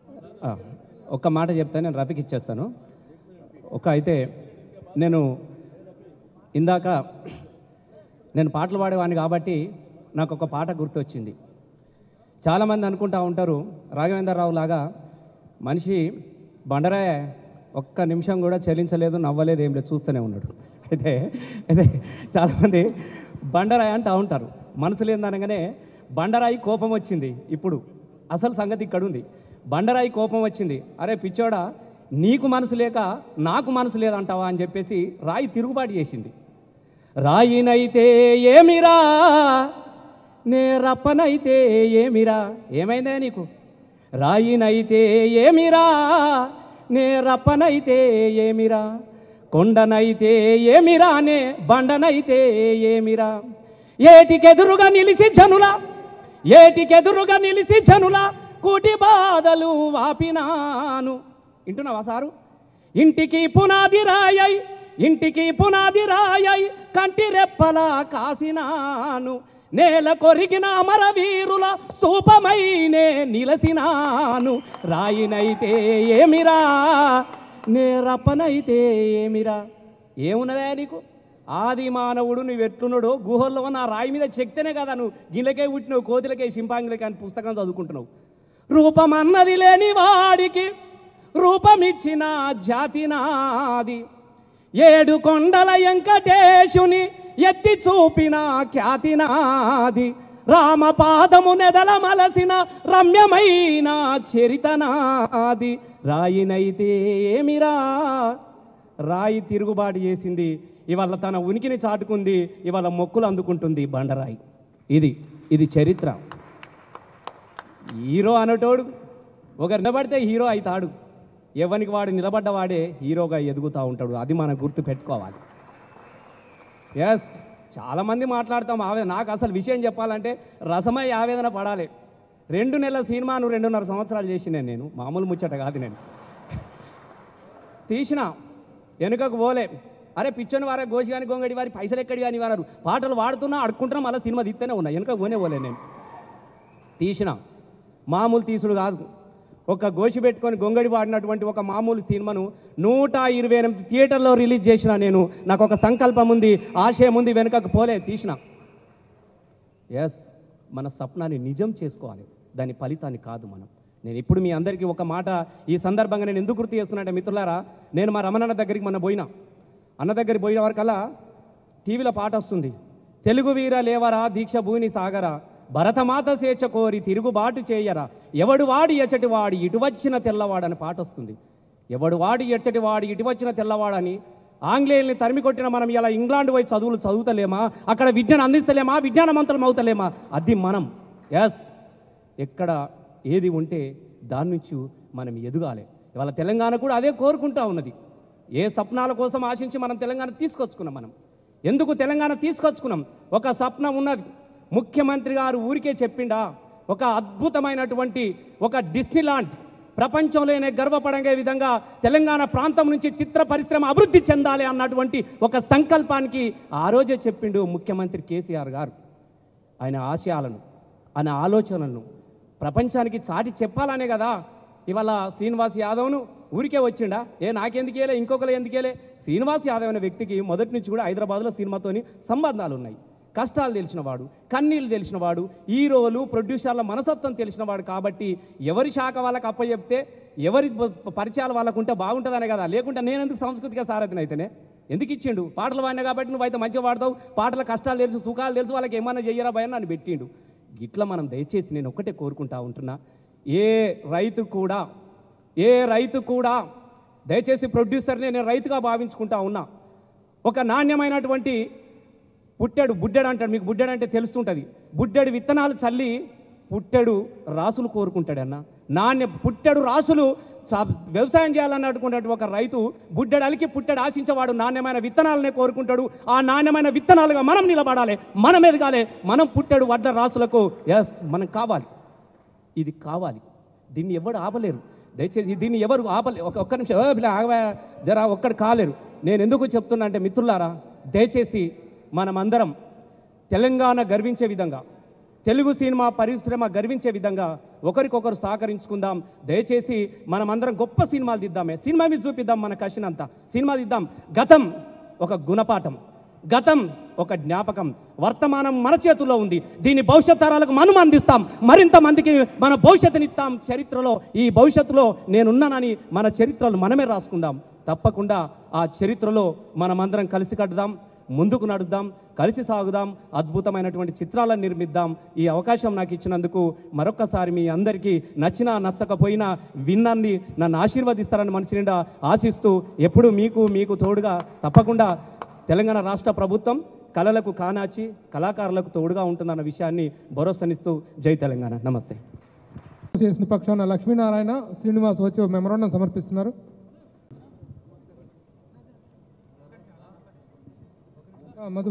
ఆ, ఒక్క మాట చెప్తాను నేను రఫీకి ఇచ్చేస్తాను ఒక అయితే నేను ఇందాక నేను పాటలు పాడేవాడిని కాబట్టి నాకు ఒక పాట గుర్తొచ్చింది చాలామంది అనుకుంటా ఉంటారు రాఘవేంద్రరావు లాగా మనిషి బండరాయ ఒక్క నిమిషం కూడా చలించలేదు నవ్వలేదు ఏం లేదు చూస్తూనే ఉన్నాడు అయితే అయితే చాలామంది బండరాయి అంటూ ఉంటారు మనసు లేదనగానే బండరాయి కోపం వచ్చింది ఇప్పుడు అసలు సంగతి ఇక్కడ ఉంది బండరాయి కోపం వచ్చింది అరే పిచ్చోడా నీకు మనసు లేక నాకు మనసు లేదంటావా అని చెప్పేసి రాయి తిరుగుబాటు చేసింది రాయినైతే ఏమిరా నే రప్పనైతే ఏమిరా ఏమైందే నీకు రాయినైతే ఏమిరా నే రప్పనైతే ఏమిరా కొండనైతే ఏమిరా నే బండనైతే ఏమిరా ఏటికెదురుగా నిలిచి జనుల ఏటికెదురుగా నిలిచి జనుల కూటి బాధలు వాపినాను వింటున్నావా సారు ఇంటికి పునాది రాయై ఇంటికి పునాది రాయై కంటి రెప్పలా కాసినాను నేల కొరిగిన అమరవీరుల స్తూపమైనే నిలసినాను రాయినైతే ఏమిరా నే రప్పనైతే ఏమిరా ఏమున్నదా నీకు ఆది మానవుడు నువ్వు ఎట్లున్నాడో గుహల్లో నా రాయి మీద చెక్తేనే కదా నువ్వు గిలకే పుట్టినావు కోతులకే సింపాంగులకే అని పుస్తకం చదువుకుంటున్నావు రూపమన్నది లేని వాడికి రూపమిచ్చిన జాతి నాది ఏడు కొండల వెంకటేశుని ఎత్తి చూపిన ఖ్యాతి నాది రామపాదము నెదల మలసిన రమ్యమైన చరిత నాది రాయినైతే ఏమిరా రాయి తిరుగుబాటు చేసింది ఇవాళ తన ఉనికిని చాటుకుంది ఇవాళ మొక్కులు అందుకుంటుంది బండరాయి ఇది ఇది చరిత్ర హీరో అనేటోడు ఒకరు నిలబడితే హీరో అవుతాడు ఎవరికి వాడు నిలబడ్డవాడే హీరోగా ఎదుగుతూ ఉంటాడు అది మనం గుర్తు పెట్టుకోవాలి ఎస్ చాలామంది మాట్లాడతాం ఆవేదన నాకు అసలు విషయం చెప్పాలంటే రసమై ఆవేదన పడాలి రెండు నెలల సినిమాను రెండున్నర సంవత్సరాలు చేసినాను నేను మామూలు ముచ్చట కాదు నేను తీసిన వెనుకకు పోలే అరే పిచ్చని వారే గోసి కానీ గొంగడి వారి పైసలు ఎక్కడి కానీ వారు పాటలు వాడుతున్నా అడుక్కుంటున్నా మళ్ళీ సినిమా తీస్తూనే ఉన్నా వెనుక పోనే పోలే నేను తీసిన మామూలు తీసుడు కాదు ఒక గోషి పెట్టుకొని గొంగడి వాడినటువంటి ఒక మామూలు సినిమాను నూట ఇరవై ఎనిమిది థియేటర్లో రిలీజ్ చేసిన నేను నాకు ఒక సంకల్పం ఉంది ఆశయం ఉంది వెనుకకు పోలే తీసిన ఎస్ మన స్వప్నాన్ని నిజం చేసుకోవాలి దాని ఫలితాన్ని కాదు మనం నేను ఇప్పుడు మీ అందరికీ ఒక మాట ఈ సందర్భంగా నేను ఎందుకు గుర్తు చేస్తున్నా మిత్రులారా నేను మా రమణన్న దగ్గరికి మొన్న పోయినా అన్న దగ్గరికి పోయిన వరకల్లా టీవీలో పాట వస్తుంది తెలుగు వీర లేవరా దీక్ష భూని సాగరా భరతమాత స్వేచ్ఛ కోరి తిరుగుబాటు చేయరా ఎవడు వాడి ఎచ్చటి వాడి ఇటు వచ్చిన తెల్లవాడని పాట వస్తుంది ఎవడు వాడి ఎచ్చటి వాడి ఇటు వచ్చిన తెల్లవాడని ఆంగ్లేయుల్ని తరిమి కొట్టిన మనం ఇలా ఇంగ్లాండ్ పోయి చదువులు చదువుతలేమా అక్కడ విద్యను అందిస్తలేమా విజ్ఞానవంతులం అవుతలేమా అది మనం ఎస్ ఎక్కడ ఏది ఉంటే దాని నుంచి మనం ఎదగాలి ఇవాళ తెలంగాణ కూడా అదే కోరుకుంటా ఉన్నది ఏ స్వప్నాల కోసం ఆశించి మనం తెలంగాణ తీసుకొచ్చుకున్నాం మనం ఎందుకు తెలంగాణ తీసుకొచ్చుకున్నాం ఒక స్వప్నం ఉన్నది ముఖ్యమంత్రి గారు ఊరికే చెప్పిండా ఒక అద్భుతమైనటువంటి ఒక డిస్నీలాండ్ ప్రపంచంలోనే గర్వపడే విధంగా తెలంగాణ ప్రాంతం నుంచి చిత్ర పరిశ్రమ అభివృద్ధి చెందాలి అన్నటువంటి ఒక సంకల్పానికి ఆ రోజే చెప్పిండు ముఖ్యమంత్రి కేసీఆర్ గారు ఆయన ఆశయాలను ఆయన ఆలోచనలను ప్రపంచానికి చాటి చెప్పాలనే కదా ఇవాళ శ్రీనివాస్ యాదవ్ను ఊరికే వచ్చిండా ఏ నాకెందుకేలే ఇంకొకరు ఎందుకేలే శ్రీనివాస్ యాదవ్ అనే వ్యక్తికి మొదటి నుంచి కూడా హైదరాబాద్లో సినిమాతోని సంబంధాలు ఉన్నాయి కష్టాలు తెలిసినవాడు కన్నీళ్ళు తెలిసినవాడు హీరోలు ప్రొడ్యూసర్ల మనసత్వం తెలిసినవాడు కాబట్టి ఎవరి శాఖ వాళ్ళకి అప్పచెప్తే ఎవరి ప- పరిచయాలు వాళ్ళకు ఉంటే బాగుంటుందనే కదా లేకుంటే నేను ఎందుకు సాంస్కృతిక సారథిని అయితేనే ఎందుకు ఇచ్చిండు పాటలు పాడినా కాబట్టి నువ్వు అయితే మంచిగా పాడతావు పాటల కష్టాలు తెలుసు సుఖాలు తెలుసు వాళ్ళకి ఏమన్నా చెయ్యరా భయం నన్ను పెట్టిండు గిట్ల మనం దయచేసి నేను ఒక్కటే కోరుకుంటా ఉంటున్నా ఏ రైతు కూడా ఏ రైతు కూడా దయచేసి ప్రొడ్యూసర్ని నేను రైతుగా భావించుకుంటా ఉన్నా ఒక నాణ్యమైనటువంటి పుట్టెడు బుడ్డెడు అంటాడు మీకు బుడ్డెడు అంటే తెలుస్తుంటుంది బుడ్డెడు విత్తనాలు చల్లి పుట్టెడు రాసులు కోరుకుంటాడు అన్న నాణ్య పుట్టెడు రాసులు సా- వ్యవసాయం చేయాలన్నటువంటి ఒక రైతు బుడ్డెడు అలికి పుట్టెడు ఆశించేవాడు నాణ్యమైన విత్తనాలనే కోరుకుంటాడు ఆ నాణ్యమైన విత్తనాలుగా మనం నిలబడాలి మనం ఎదగాలి మనం పుట్టెడు వడ్డ రాసులకు ఎస్ మనం కావాలి ఇది కావాలి దీన్ని ఎవరు ఆపలేరు దయచేసి దీన్ని ఎవరు ఆపలే ఒక ఒక్క నిమిషం "ఏ పిల్ల, ఆగవా, జరా ఒక్కడు కాలేరు నేను ఎందుకు చెప్తున్నా అంటే మిత్రులారా దయచేసి మనమందరం తెలంగాణ గర్వించే విధంగా తెలుగు సినిమా పరిశ్రమ గర్వించే విధంగా ఒకరికొకరు సహకరించుకుందాం దయచేసి మనమందరం గొప్ప సినిమాలు తీద్దామే సినిమా మీద చూపిద్దాం మన కషినంతా సినిమా తీద్దాం గతం ఒక గుణపాఠం గతం ఒక జ్ఞాపకం వర్తమానం మన చేతుల్లో ఉంది దీని భవిష్యత్ తరాలకు మనం అందిస్తాం మరింత మందికి మన భవిష్యత్తునిస్తాం చరిత్రలో ఈ భవిష్యత్తులో నేనున్నానని మన చరిత్రలు మనమే రాసుకుందాం తప్పకుండా ఆ చరిత్రలో మనమందరం కలిసి కట్టుదాం ముందుకు నడుద్దాం కలిసి సాగుదాం అద్భుతమైనటువంటి చిత్రాలను నిర్మిద్దాం ఈ అవకాశం నాకు ఇచ్చినందుకు మరొక్కసారి మీ అందరికీ నచ్చినా నచ్చకపోయినా విన్నాన్ని నన్ను ఆశీర్వదిస్తారని మనసు నిండా ఆశిస్తూ ఎప్పుడు మీకు మీకు తోడుగా తప్పకుండా తెలంగాణ రాష్ట్ర ప్రభుత్వం కళలకు కానాచి కళాకారులకు తోడుగా ఉంటుందన్న విషయాన్ని భరోసానిస్తూ జై తెలంగాణ నమస్తే చేసిన పక్షాన లక్ష్మీనారాయణ శ్రీనివాస్ వచ్చి మెమరాండం సమర్పిస్తున్నారు ఆ, మధు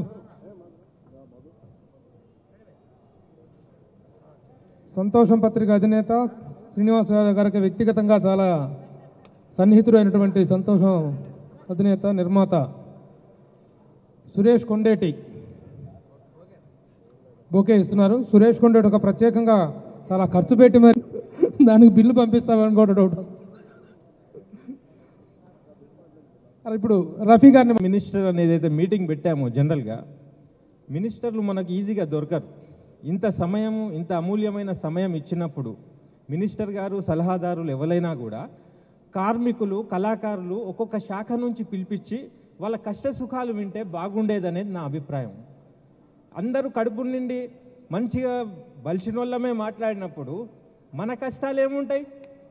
సంతోషం పత్రిక అధినేత శ్రీనివాస్ యాదవ్ గారికి వ్యక్తిగతంగా చాలా సన్నిహితుడు అయినటువంటి సంతోషం అధినేత నిర్మాత సురేష్ కొండేటి బొకే ఇస్తున్నారు సురేష్ కొండేటి ఒక ప్రత్యేకంగా చాలా ఖర్చు పెట్టి మరి దానికి బిల్లు పంపిస్తామని కూడా డౌట్ వస్తుంది. మరి ఇప్పుడు రఫీ గారిని మినిస్టర్ అనేది అయితే మీటింగ్ పెట్టామో జనరల్గా మినిస్టర్లు మనకు ఈజీగా దొరకరు ఇంత సమయం ఇంత అమూల్యమైన సమయం ఇచ్చినప్పుడు మినిస్టర్ గారు సలహాదారులు ఎవరైనా కూడా కార్మికులు కళాకారులు ఒక్కొక్క శాఖ నుంచి పిలిపించి వాళ్ళ కష్ట సుఖాలు వింటే బాగుండేదనేది నా అభిప్రాయం అందరూ కడుపు నిండి మంచిగా బలిసినోళ్ళమే మాట్లాడినప్పుడు మన కష్టాలు ఏముంటాయి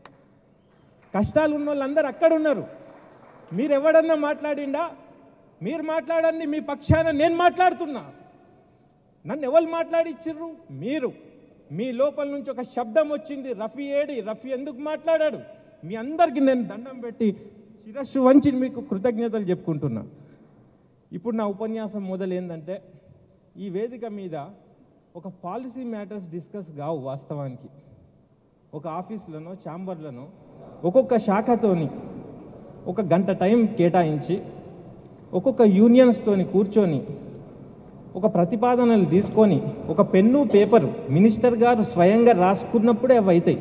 కష్టాలు ఉన్న వాళ్ళందరూ అక్కడ ఉన్నారు మీరు ఎవడన్నా మాట్లాడిండా మీరు మాట్లాడండి మీ పక్షాన నేను మాట్లాడుతున్నా నన్ను ఎవరు మాట్లాడిచ్చిర్రు మీరు మీ లోపల నుంచి ఒక శబ్దం వచ్చింది రఫీ ఏడి రఫీ ఎందుకు మాట్లాడాడు మీ అందరికీ నేను దండం పెట్టి శిరస్సు వంచి మీకు కృతజ్ఞతలు చెప్పుకుంటున్నా ఇప్పుడు నా ఉపన్యాసం మొదలు ఏంటంటే ఈ వేదిక మీద ఒక పాలసీ మ్యాటర్స్ డిస్కస్ కావు వాస్తవానికి ఒక ఆఫీసులను ఛాంబర్లను ఒక్కొక్క శాఖతోని ఒక గంట టైం కేటాయించి ఒక్కొక్క యూనియన్స్తోని కూర్చొని ఒక ప్రతిపాదనలు తీసుకొని ఒక పెన్ను పేపరు మినిస్టర్ గారు స్వయంగా రాసుకున్నప్పుడే అవి అవుతాయి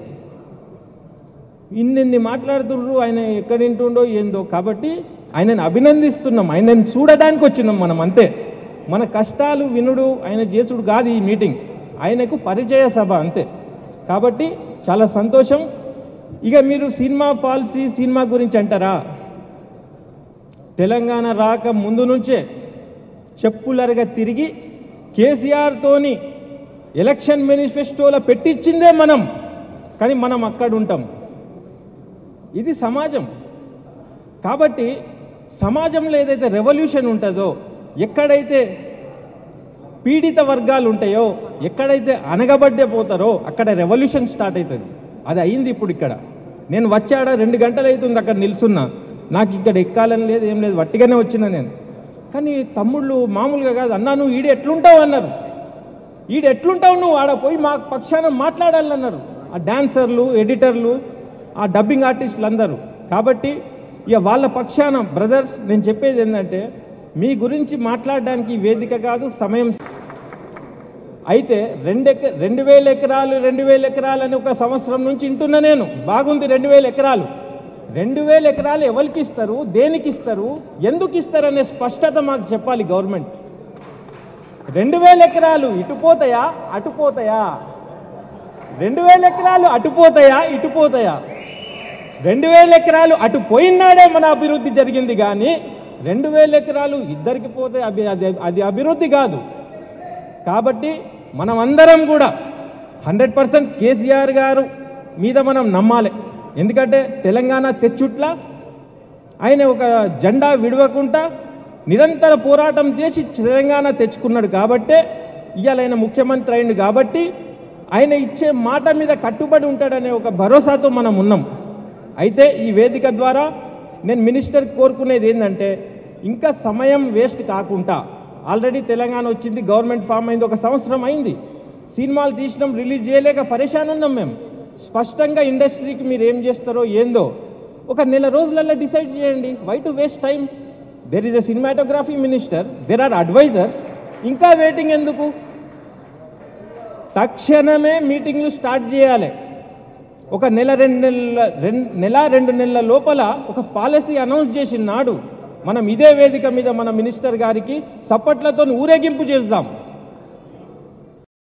ఇన్నిన్ని మాట్లాడుతుర్రు ఆయన ఎక్కడింటుండో ఏందో కాబట్టి ఆయనను అభినందిస్తున్నాం ఆయనను చూడడానికి వచ్చినాం మనం అంతే మన కష్టాలు వినుడు ఆయన చేసుడు కాదు ఈ మీటింగ్ ఆయనకు పరిచయ సభ అంతే కాబట్టి చాలా సంతోషం ఇక మీరు సినిమా పాలసీ సినిమా గురించి అంటారా తెలంగాణ రాక ముందు నుంచే చెప్పులరగా తిరిగి కేసీఆర్తోని ఎలక్షన్ మేనిఫెస్టోలో పెట్టించిందే మనం కానీ మనం అక్కడ ఉంటాం ఇది సమాజం కాబట్టి సమాజంలో ఏదైతే రెవల్యూషన్ ఉంటుందో ఎక్కడైతే పీడిత వర్గాలు ఉంటాయో ఎక్కడైతే అనగబడ్డే పోతారో అక్కడ రెవల్యూషన్ స్టార్ట్ అవుతుంది అది అయింది ఇప్పుడు ఇక్కడ నేను వచ్చాడ రెండు గంటలు అవుతుంది అక్కడ నిల్చున్నా నాకు ఇక్కడ ఎక్కాలని లేదు ఏం లేదు వట్టిగానే వచ్చిన నేను కానీ తమ్ముళ్ళు మామూలుగా కాదు అన్నా నువ్వు ఈడు ఎట్లుంటావు అన్నారు ఈడు ఎట్లుంటావు నువ్వు ఆడ పోయి మా పక్షాన మాట్లాడాలన్నారు ఆ డాన్సర్లు ఎడిటర్లు ఆ డబ్బింగ్ ఆర్టిస్టులు అందరూ కాబట్టి ఇక వాళ్ళ పక్షాన బ్రదర్స్ నేను చెప్పేది ఏంటంటే మీ గురించి మాట్లాడడానికి ఈ వేదిక కాదు సమయం అయితే రెండెక రెండు వేల ఎకరాలు రెండు వేల ఎకరాలు అని ఒక సంవత్సరం నుంచి వింటున్నా నేను బాగుంది రెండు వేల ఎకరాలు రెండు వేల ఎకరాలు ఎవరికి ఇస్తారు దేనికి ఇస్తారు ఎందుకు ఇస్తారు అనే స్పష్టత మాకు చెప్పాలి గవర్నమెంట్ రెండు వేల ఎకరాలు ఇటు పోతాయా అటు పోతాయా రెండు వేల ఎకరాలు అటు పోతాయా ఇటు పోతాయా రెండు వేల ఎకరాలు అటు పోయినాడే మన అభివృద్ధి జరిగింది కానీ రెండు వేల ఎకరాలు ఇద్దరికి పోతే అభి అది అది అభివృద్ధి కాదు కాబట్టి మనం అందరం కూడా హండ్రెడ్ పర్సెంట్ కేసీఆర్ గారు మీద మనం నమ్మాలి ఎందుకంటే తెలంగాణ తెచ్చుట్ల ఆయన ఒక జెండా విడవకుండా నిరంతర పోరాటం చేసి తెలంగాణ తెచ్చుకున్నాడు కాబట్టే ఇవాళ ఆయన ముఖ్యమంత్రి అయింది కాబట్టి ఆయన ఇచ్చే మాట మీద కట్టుబడి ఉంటాడనే ఒక భరోసాతో మనం ఉన్నాం అయితే ఈ వేదిక ద్వారా నేను మినిస్టర్ కోరుకునేది ఏంటంటే ఇంకా సమయం వేస్ట్ కాకుండా ఆల్రెడీ తెలంగాణ వచ్చింది గవర్నమెంట్ ఫామ్ అయింది ఒక సంవత్సరం అయింది సినిమాలు తీసినాం రిలీజ్ చేయలేక పరేషాన్ ఉన్నాం మేము స్పష్టంగా ఇండస్ట్రీకి మీరు ఏం చేస్తారో ఏందో ఒక నెల రోజులలో డిసైడ్ చేయండి why to waste time there is a cinematography minister there are advisers ఇంకా వెయిటింగ్ ఎందుకు తక్షణమే మీటింగ్లు స్టార్ట్ చేయాలి ఒక నెల రెండు నెలల రెండు నెల రెండు నెలల లోపల ఒక పాలసీ అనౌన్స్ చేసిన నాడు మనం ఇదే వేదిక మీద మన మినిస్టర్ గారికి సప్పట్లతో ఊరేగింపు చేద్దాం